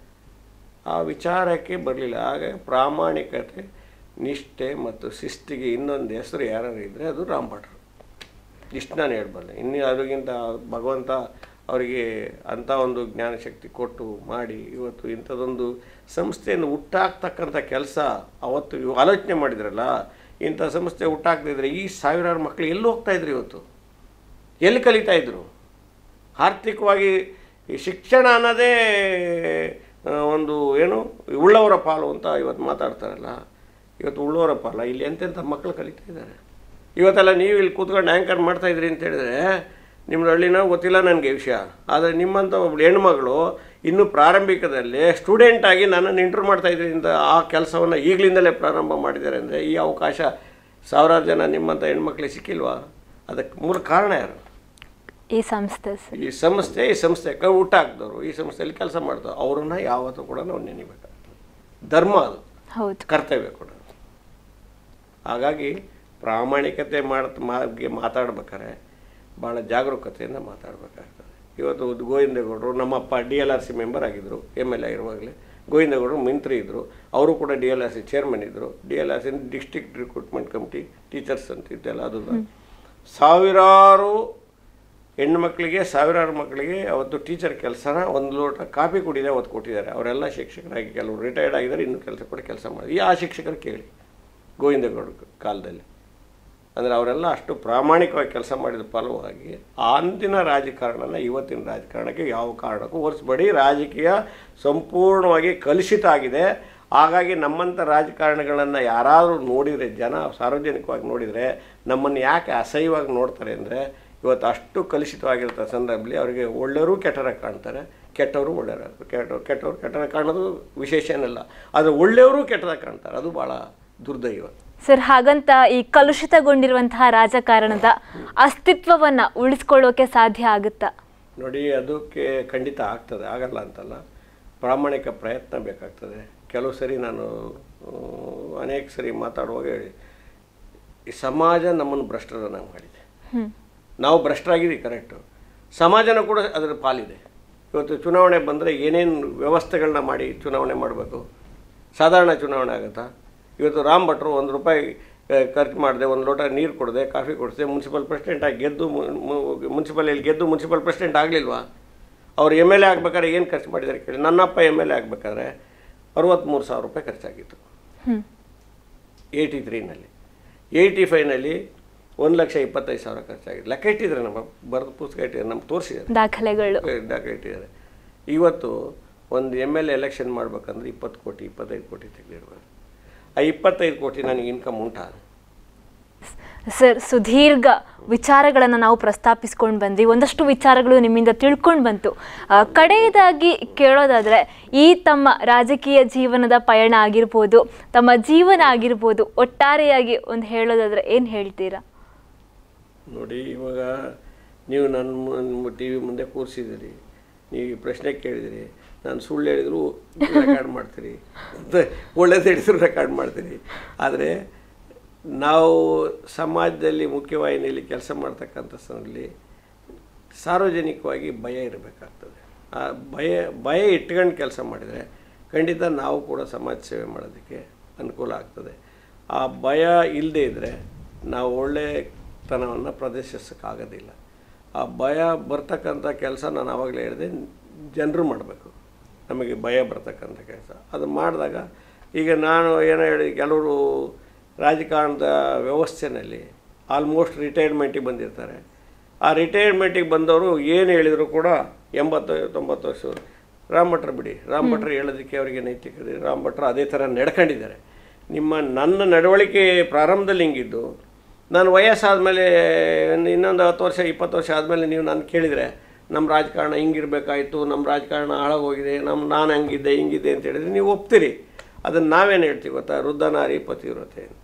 [SPEAKER 2] ಆ ವಿಚಾರಕ್ಕೆ ಬರಲಿಲ್ಲ ಹಾಗೆ ಪ್ರಾಮಾಣಿಕತೆ ನಿಷ್ಠೆ ಮತ್ತು ಶಿಸ್ತಿಗೆ ಇನ್ನೊಂದು ಹೆಸರು ಯಾರು ಇದ್ದರೆ ಅದು ರಾಮ್ ಭಟ್ರು ಇಷ್ಟು ನಾನು ಹೇಳ್ಬಲ್ಲೆ ಇನ್ನು ಅದಕ್ಕಿಂತ ಭಗವಂತ ಅವರಿಗೆ ಅಂಥ ಒಂದು ಜ್ಞಾನಶಕ್ತಿ ಕೊಟ್ಟು ಮಾಡಿ ಇವತ್ತು ಇಂಥದ್ದೊಂದು ಸಂಸ್ಥೆಯನ್ನು ಹುಟ್ಟಾಕ್ತಕ್ಕಂಥ ಕೆಲಸ ಅವತ್ತು ಇವ್ ಆಲೋಚನೆ ಮಾಡಿದ್ರಲ್ಲ ಇಂಥ ಸಂಸ್ಥೆ ಹುಟ್ಟಾಕ್ತಿದ್ರೆ ಈ ಸಾವಿರಾರು ಮಕ್ಕಳು ಎಲ್ಲಿ ಹೋಗ್ತಾ ಇದ್ರು ಇವತ್ತು ಎಲ್ಲಿ ಕಲಿತಾ ಇದ್ರು ಆರ್ಥಿಕವಾಗಿ ಈ ಶಿಕ್ಷಣ ಅನ್ನೋದೇ ಆ, ಒಂದು ಏನು ಉಳ್ಳವರ ಪಾಲು ಅಂತ ಇವತ್ತು ಮಾತಾಡ್ತಾರಲ್ಲ ಇವತ್ತು ಉಳ್ಳವರ ಪಾಲ ಇಲ್ಲಿ ಎಂತೆಂಥ ಮಕ್ಕಳು ಕಲಿತಾ ಇದ್ದಾರೆ ಇವತ್ತೆಲ್ಲ ನೀವು ಇಲ್ಲಿ ಕೂತ್ಕೊಂಡು ಆ್ಯಂಕರ್ ಮಾಡ್ತಾ ಇದ್ರಿ ಅಂತ ಹೇಳಿದ್ರೆ ನಿಮ್ಮ ಹಳ್ಳಿನ ಗೊತ್ತಿಲ್ಲ ನನಗೆ ವಿಷಯ ಆದರೆ ನಿಮ್ಮಂಥ ಒಬ್ಳು ಹೆಣ್ಮಗಳು ಇನ್ನೂ ಪ್ರಾರಂಭಿಕದಲ್ಲಿ ಸ್ಟೂಡೆಂಟ್ ಆಗಿ ನನ್ನನ್ನು ಇಂಟ್ರೂ ಮಾಡ್ತಾ ಇದ್ರಿ ಅಂತ ಆ ಕೆಲಸವನ್ನು ಈಗಲಿಂದಲೇ ಪ್ರಾರಂಭ ಮಾಡಿದ್ದಾರೆ ಅಂದರೆ ಈ ಅವಕಾಶ ಸಾವಿರಾರು ಜನ ನಿಮ್ಮಂಥ ಹೆಣ್ಮಕ್ಳಿಗೆ ಸಿಕ್ಕಿಲ್ವಾ ಅದಕ್ಕೆ ಮೂಲ ಕಾರಣ ಯಾರು
[SPEAKER 1] ಈ ಸಂಸ್ಥೆ ಸರ್
[SPEAKER 2] ಈ ಸಂಸ್ಥೆ ಈ ಸಂಸ್ಥೆ ಕ ಊಟ ಹಾಕ್ದವರು ಈ ಸಂಸ್ಥೆಯಲ್ಲಿ ಕೆಲಸ ಮಾಡ್ತಾರೆ ಅವ್ರನ್ನ ಯಾವತ್ತೂ ಕೂಡ ನಾವು ನೆನಿಬೇಕಾಗ್ತದೆ ಧರ್ಮ ಅದು
[SPEAKER 1] ಹೌದು
[SPEAKER 2] ಕರ್ತವ್ಯ ಕೂಡ ಹಾಗಾಗಿ ಪ್ರಾಮಾಣಿಕತೆ ಮಾಡ್ತ ಬಗ್ಗೆ ಮಾತಾಡ್ಬೇಕಾದ್ರೆ ಭಾಳ ಜಾಗರೂಕತೆಯಿಂದ ಮಾತಾಡಬೇಕಾಗ್ತದೆ ಇವತ್ತು ಗೋವಿಂದೇಗೌಡರು ನಮ್ಮಪ್ಪ D L R C member ಆಗಿದ್ದರು ಎಮ್ ಎಲ್ ಎ ಇರುವಾಗಲೇ ಗೋವಿಂದಗೌಡರು ಮಂತ್ರಿ ಇದ್ದರು ಅವರು ಕೂಡ D L R C chairman ಇದ್ದರು D L R C district recruitment committee teachers ಅಂತ ಇದೆಲ್ಲ ಅದು ಸಾವಿರಾರು ಹೆಣ್ಣು ಮಕ್ಕಳಿಗೆ ಸಾವಿರಾರು ಮಕ್ಕಳಿಗೆ ಅವತ್ತು ಟೀಚರ್ ಕೆಲಸನ ಒಂದು ಲೋಟ ಕಾಫಿ ಕುಡಿದೆ ಅವತ್ತು ಕೊಟ್ಟಿದ್ದಾರೆ ಅವರೆಲ್ಲ ಶಿಕ್ಷಕರಾಗಿ ಕೆಲವರು ರಿಟೈರ್ಡ್ ಆಗಿದ್ದಾರೆ ಇನ್ನೂ ಕೆಲಸ ಕೂಡ ಕೆಲಸ ಮಾಡಿ ಈ ಆ ಶಿಕ್ಷಕರು ಕೇಳಿ ಗೋವಿಂದಗೌಡ ಕಾಲದಲ್ಲಿ ಅಂದರೆ ಅವರೆಲ್ಲ ಅಷ್ಟು ಪ್ರಾಮಾಣಿಕವಾಗಿ ಕೆಲಸ ಮಾಡಿದ ಫಲವಾಗಿ ಆ ಅಂದಿನ ರಾಜಕಾರಣನ ಇವತ್ತಿನ ರಾಜಕಾರಣಕ್ಕೆ ಯಾವ ಕಾರಣಕ್ಕೂ ಹೋಲಿಸ್ಬೇಡಿ ರಾಜಕೀಯ ಸಂಪೂರ್ಣವಾಗಿ ಕಲುಷಿತ ಆಗಿದೆ ಹಾಗಾಗಿ ನಮ್ಮಂಥ ರಾಜಕಾರಣಿಗಳನ್ನು ಯಾರಾದರೂ ನೋಡಿದರೆ ಜನ ಸಾರ್ವಜನಿಕವಾಗಿ ನೋಡಿದರೆ ನಮ್ಮನ್ನು ಯಾಕೆ ಅಸಹ್ಯವಾಗಿ ನೋಡ್ತಾರೆ ಅಂದರೆ ಇವತ್ತು ಅಷ್ಟು ಕಲುಷಿತವಾಗಿರ್ತ ಸಂದರ್ಭದಲ್ಲಿ ಅವರಿಗೆ ಒಳ್ಳೆಯವರು ಕೆಟ್ಟರ ಕಾಣ್ತಾರೆ ಕೆಟ್ಟವರು ಒಳ್ಳೆಯವರು ಕೆಟ್ಟವ್ರು ಕೆಟ್ಟವ್ರು ಕೆಟ್ಟರ ಕಾಣೋದು ವಿಶೇಷ ಏನಲ್ಲ ಆದರೆ ಒಳ್ಳೆಯವರು ಕೆಟ್ಟದಾಗ ಕಾಣ್ತಾರೆ ಅದು ಭಾಳ ದುರ್ದೈವ
[SPEAKER 1] ಸರ್ ಹಾಗಂತ ಈ ಕಲುಷಿತಗೊಂಡಿರುವಂತಹ ರಾಜಕಾರಣದ ಅಸ್ತಿತ್ವವನ್ನ ಉಳಿಸ್ಕೊಳ್ಳೋಕೆ ಸಾಧ್ಯ ಆಗುತ್ತಾ
[SPEAKER 2] ನೋಡಿ ಅದಕ್ಕೆ ಖಂಡಿತ ಆಗ್ತದೆ ಆಗಲ್ಲ ಅಂತಲ್ಲ ಪ್ರಾಮಾಣಿಕ ಪ್ರಯತ್ನ ಬೇಕಾಗ್ತದೆ ಕೆಲವು ಸರಿ ನಾನು ಆ, ಅನೇಕ ಸರಿ ಮಾತಾಡುವಾಗ ಹೇಳಿ ಈ ಸಮಾಜ ನಮ್ಮನ್ನು ಭ್ರಷ್ಟರನ್ನಾಗಿ ಮಾಡಿದೆ
[SPEAKER 1] ಹ್ಮ್
[SPEAKER 2] ನಾವು ಭ್ರಷ್ಟರಾಗಿದ್ದೀವಿ ಕರೆಕ್ಟು ಸಮಾಜನೂ ಕೂಡ ಅದರ ಪಾಲಿದೆ ಇವತ್ತು ಚುನಾವಣೆ ಬಂದರೆ ಏನೇನು ವ್ಯವಸ್ಥೆಗಳನ್ನ ಮಾಡಿ ಚುನಾವಣೆ ಮಾಡಬೇಕು ಸಾಧಾರಣ ಚುನಾವಣೆ ಆಗುತ್ತಾ ಇವತ್ತು ರಾಮ್ ಭಟ್ರು ಒಂದು ರೂಪಾಯಿ ಆ, ಖರ್ಚು ಮಾಡಿದೆ ಒಂದು ಲೋಟ ನೀರು ಕೊಡದೆ ಕಾಫಿ ಕೊಡಿಸಿದೆ ಮುನ್ಸಿಪಲ್ ಪ್ರೆಸಿಡೆಂಟ್ ಆಗಿ ಗೆದ್ದು ಮುನ್ಸಿಪಲ್ ಗೆದ್ದು ಮುನ್ಸಿಪಲ್ ಪ್ರೆಸಿಡೆಂಟ್ ಆಗಲಿಲ್ವಾ ಅವ್ರು ಎಮ್ ಎಲ್ ಎ ಆಗ್ಬೇಕಾದ್ರೆ ಏನು ಖರ್ಚು ಮಾಡಿದ್ದಾರೆ ಕೇಳಿ ನನ್ನಪ್ಪ ಎಮ್ ಎಲ್ ಎ ಆಗಬೇಕಾದ್ರೆ ಅರವತ್ತ್ಮೂರು ಸಾವಿರ ರೂಪಾಯಿ ಖರ್ಚಾಗಿತ್ತು
[SPEAKER 1] ಹ್ಮ್
[SPEAKER 2] ಏಯ್ಟಿ ತ್ರೀನಲ್ಲಿ ಏಯ್ಟಿ ಫೈವ್ನಲ್ಲಿ ಒಂದು ಲಕ್ಷ ಇಪ್ಪತ್ತೈದು ಸಾವಿರ ಖರ್ಚಾಗಿದೆ ಲೆಕ್ಕ ಇಟ್ಟಿದ್ದಾರೆ ನಮ್ಮ ಬರೆದು ಪುಸ್ತಕ ಇಟ್ಟಿದ್ದಾರೆ ನಮ್ಗೆ ತೋರಿಸಿದ್ದಾರೆ
[SPEAKER 1] ದಾಖಲೆಗಳು
[SPEAKER 2] ದಾಖಲೆ ಇಟ್ಟಿದ್ದಾರೆ ಇವತ್ತು ಒಂದು ಎಮ್ ಎಲ್ ಎಲೆಕ್ಷನ್ ಮಾಡ್ಬೇಕಂದ್ರೆ ಇಪ್ಪತ್ತು ಕೋಟಿ ಇಪ್ಪತ್ತೈದು ಕೋಟಿ ತೆಗೆದಿಡ್ಬೇಕು ಆ ಇಪ್ಪತ್ತೈದು ಕೋಟಿ ನನಗೆ ಇನ್ಕಮ್ ಉಂಟಾ
[SPEAKER 1] ಸರ್ ಸುದೀರ್ಘ ವಿಚಾರಗಳನ್ನು ನಾವು ಪ್ರಸ್ತಾಪಿಸ್ಕೊಂಡು ಬಂದ್ವಿ ಒಂದಷ್ಟು ವಿಚಾರಗಳು ನಿಮ್ಮಿಂದ ತಿಳ್ಕೊಂಡು ಬಂತು ಆ, ಕಡೆಯದಾಗಿ ಕೇಳೋದಾದ್ರೆ ಈ ತಮ್ಮ ರಾಜಕೀಯ ಜೀವನದ ಪಯಣ ಆಗಿರ್ಬೋದು ತಮ್ಮ ಜೀವನ ಆಗಿರ್ಬೋದು ಒಟ್ಟಾರೆಯಾಗಿ ಒಂದು ಹೇಳೋದಾದ್ರೆ ಏನು ಹೇಳ್ತೀರಾ
[SPEAKER 2] ನೋಡಿ ಇವಾಗ ನೀವು ನನ್ನ ಟಿ ವಿ ಮುಂದೆ ಕೂರಿಸಿದಿರಿ ನೀವು ಈ ಪ್ರಶ್ನೆ ಕೇಳಿದಿರಿ ನಾನು ಸುಳ್ಳು ಹೇಳಿದ್ರು ರೆಕಾರ್ಡ್ ಮಾಡ್ತೀರಿ ಮತ್ತೆ ಒಳ್ಳೇದು ಹೇಳಿದ್ರು ರೆಕಾರ್ಡ್ ಮಾಡ್ತೀರಿ ಆದರೆ ನಾವು ಸಮಾಜದಲ್ಲಿ ಮುಖ್ಯವಾಹಿನಿಯಲ್ಲಿ ಕೆಲಸ ಮಾಡ್ತಕ್ಕಂಥ ಸಮಯದಲ್ಲಿ ಸಾರ್ವಜನಿಕವಾಗಿ ಭಯ ಇರಬೇಕಾಗ್ತದೆ ಆ ಭಯ ಭಯ ಇಟ್ಕೊಂಡು ಕೆಲಸ ಮಾಡಿದರೆ ಖಂಡಿತ ನಾವು ಕೂಡ ಸಮಾಜ ಸೇವೆ ಮಾಡೋದಕ್ಕೆ ಅನುಕೂಲ ಆಗ್ತದೆ ಆ ಭಯ ಇಲ್ಲದೆ ಇದ್ದರೆ ನಾವು ಒಳ್ಳೆತನವನ್ನು ಪ್ರದರ್ಶಿಸೋಕ್ಕಾಗೋದಿಲ್ಲ ಆ ಭಯ ಬರ್ತಕ್ಕಂಥ ಕೆಲಸ ನಾನು ಆವಾಗಲೇ ಹೇಳಿದೆ ಜನರು ಮಾಡಬೇಕು ನಮಗೆ ಭಯ ಬರ್ತಕ್ಕಂಥ ಕೆಲಸ ಅದು ಮಾಡಿದಾಗ ಈಗ ನಾನು ಏನೋ ಹೇಳಿ ಕೆಲವರು ರಾಜಕಾರಣದ ವ್ಯವಸ್ಥೆಯಲ್ಲಿ ಆಲ್ಮೋಸ್ಟ್ ರಿಟೈರ್ಮೆಂಟಿಗೆ ಬಂದಿರ್ತಾರೆ ಆ ರಿಟೈರ್ಮೆಂಟಿಗೆ ಬಂದವರು ಏನು ಹೇಳಿದ್ರು ಕೂಡ ಎಂಬತ್ತು ತೊಂಬತ್ತು ವರ್ಷ ರಾಮ್ ಭಟ್ರು ಬಿಡಿ ರಾಮ್ ಭಟ್ರು ಹೇಳೋದಕ್ಕೆ ಅವರಿಗೆ ನೈತಿಕತೆ ರಾಮ್ ಭಟ್ರು ಅದೇ ಥರ ನಡ್ಕೊಂಡಿದ್ದಾರೆ ನಿಮ್ಮ ನನ್ನ ನಡವಳಿಕೆ ಪ್ರಾರಂಭದಲ್ಲಿ ಹಿಂಗಿದ್ದು ನಾನು ವಯಸ್ಸಾದಮೇಲೆ ಇನ್ನೊಂದು ಹತ್ತು ವರ್ಷ ಇಪ್ಪತ್ತು ವರ್ಷ ಆದಮೇಲೆ ನೀವು ನಾನು ಕೇಳಿದರೆ ನಮ್ಮ ರಾಜಕಾರಣ ಹಿಂಗಿರಬೇಕಾಯ್ತು ನಮ್ಮ ರಾಜಕಾರಣ ಹಾಳಾಗೋಗಿದೆ ನಮ್ಮ ನಾನು ಹಂಗಿದ್ದೆ ಹಿಂಗಿದ್ದೆ ಅಂತ ಹೇಳಿದ್ರೆ ನೀವು ಒಪ್ತೀರಿ ಅದನ್ನು ನಾವೇನು ಹೇಳ್ತೀವಿ ಗೊತ್ತಾ ವೃದ್ಧನಾರಿ ಪತಿವ್ರತೆ ಅಂತ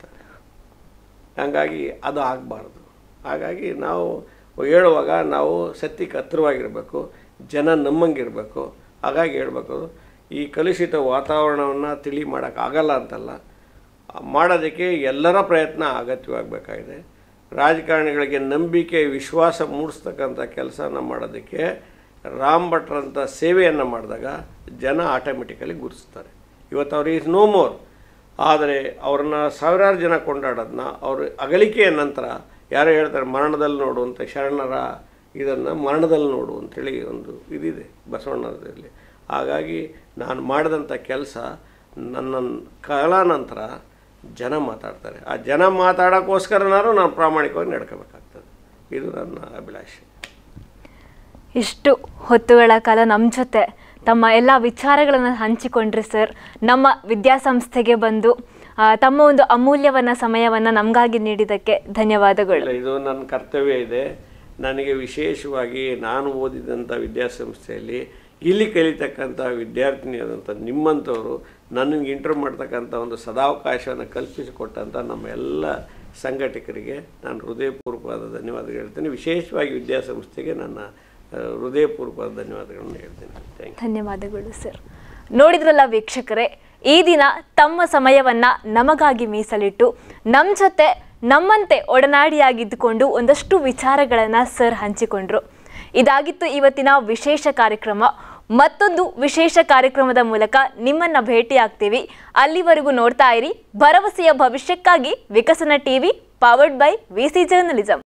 [SPEAKER 2] ಹಂಗಾಗಿ ಅದು ಆಗಬಾರ್ದು ಹಾಗಾಗಿ ನಾವು ಹೇಳುವಾಗ ನಾವು ಸತ್ಯಕ್ಕೆ ಹತ್ತಿರವಾಗಿರಬೇಕು ಜನ ನಮ್ಮಂಗಿರಬೇಕು ಹಾಗಾಗಿ ಹೇಳಬೇಕು ಈ ಕಲುಷಿತ ವಾತಾವರಣವನ್ನು ತಿಳಿ ಮಾಡೋಕ್ಕಾಗಲ್ಲ ಅಂತಲ್ಲ ಮಾಡೋದಕ್ಕೆ ಎಲ್ಲರ ಪ್ರಯತ್ನ ಅಗತ್ಯವಾಗಬೇಕಾಗಿದೆ ರಾಜಕಾರಣಿಗಳಿಗೆ ನಂಬಿಕೆ ವಿಶ್ವಾಸ ಮೂಡಿಸ್ತಕ್ಕಂಥ ಕೆಲಸನ ಮಾಡೋದಕ್ಕೆ ರಾಮ್ ಭಟ್ರಂಥ ಸೇವೆಯನ್ನು ಮಾಡಿದಾಗ ಜನ ಆಟೋಮೆಟಿಕಲಿ ಗುರುತಿಸ್ತಾರೆ ಇವತ್ತು ಅವ್ರು ಈಸ್ ನೋ ಮೋರ್ ಆದರೆ ಅವ್ರನ್ನ ಸಾವಿರಾರು ಜನ ಕೊಂಡಾಡೋದನ್ನ ಅವರು ಅಗಲಿಕೆಯ ನಂತರ ಯಾರೋ ಹೇಳ್ತಾರೆ ಮರಣದಲ್ಲಿ ನೋಡು ಅಂತ ಶರಣರ ಇದನ್ನು ಮರಣದಲ್ಲಿ ನೋಡು ಅಂತೇಳಿ ಒಂದು ಇದಿದೆ ಬಸವಣ್ಣದಲ್ಲಿ ಹಾಗಾಗಿ ನಾನು ಮಾಡಿದಂಥ ಕೆಲಸ ನನ್ನ ಕಾಲಾನಂತರ ಜನ ಮಾತಾಡ್ತಾರೆ ಆ ಜನ ಮಾತಾಡೋಕ್ಕೋಸ್ಕರನಾದ್ರೂ ನಾನು ಪ್ರಾಮಾಣಿಕವಾಗಿ ನಡ್ಕೋಬೇಕಾಗ್ತದೆ ಇದು ನನ್ನ ಅಭಿಲಾಷೆ
[SPEAKER 1] ಇಷ್ಟು ಹೊತ್ತುಗಳ ಕಾಲ ನಮ್ಮ ಜೊತೆ ತಮ್ಮ ಎಲ್ಲ ವಿಚಾರಗಳನ್ನು ಹಂಚಿಕೊಂಡ್ರಿ ಸರ್ ನಮ್ಮ ವಿದ್ಯಾಸಂಸ್ಥೆಗೆ ಬಂದು ಆ, ತಮ್ಮ ಒಂದು ಅಮೂಲ್ಯವನ್ನ ಸಮಯವನ್ನು ನಮಗಾಗಿ ನೀಡಿದ್ದಕ್ಕೆ ಧನ್ಯವಾದಗಳು
[SPEAKER 2] ಇಲ್ಲ ಇದು ನನ್ನ ಕರ್ತವ್ಯ ಇದೆ ನನಗೆ ವಿಶೇಷವಾಗಿ ನಾನು ಓದಿದಂಥ ವಿದ್ಯಾಸಂಸ್ಥೆಯಲ್ಲಿ ಇಲ್ಲಿ ಕಲಿತಕ್ಕಂಥ ವಿದ್ಯಾರ್ಥಿನಿಯಾದಂಥ ನಿಮ್ಮಂಥವರು ನನಗೆ ಇಂಟರ್ವ್ ಮಾಡ್ತಕ್ಕಂಥ ಒಂದು ಸದಾವಕಾಶವನ್ನು ಕಲ್ಪಿಸಿಕೊಟ್ಟಂಥ ನಮ್ಮ ಎಲ್ಲ ಸಂಘಟಕರಿಗೆ ನಾನು ಹೃದಯಪೂರ್ವಕವಾದ ಧನ್ಯವಾದಗಳು ಹೇಳ್ತೇನೆ ವಿಶೇಷವಾಗಿ ವಿದ್ಯಾಸಂಸ್ಥೆಗೆ ನನ್ನ ಆ, ಹೃದಯಪೂರ್ವಕವಾದ ಧನ್ಯವಾದಗಳನ್ನು ಹೇಳ್ತೇನೆ ಥ್ಯಾಂಕ್ ಯು
[SPEAKER 1] ಧನ್ಯವಾದಗಳು ಸರ್ ನೋಡಿದ್ರಲ್ಲ ವೀಕ್ಷಕರೇ ಈ ದಿನ ತಮ್ಮ ಸಮಯವನ್ನ ನಮಗಾಗಿ ಮೀಸಲಿಟ್ಟು ನಮ್ಮ ಜೊತೆ ನಮ್ಮಂತೆ ಒಡನಾಡಿಯಾಗಿದ್ದುಕೊಂಡು ಒಂದಷ್ಟು ವಿಚಾರಗಳನ್ನು ಸರ್ ಹಂಚಿಕೊಂಡ್ರು ಇದಾಗಿತ್ತು ಇವತ್ತಿನ ವಿಶೇಷ ಕಾರ್ಯಕ್ರಮ ಮತ್ತೊಂದು ವಿಶೇಷ ಕಾರ್ಯಕ್ರಮದ ಮೂಲಕ ನಿಮ್ಮನ್ನ ಭೇಟಿಯಾಗ್ತೀವಿ ಅಲ್ಲಿವರೆಗೂ ನೋಡ್ತಾ ಇರಿ ಭರವಸೆಯ ಭವಿಷ್ಯಕ್ಕಾಗಿ Vikasana TV powered by VC journalism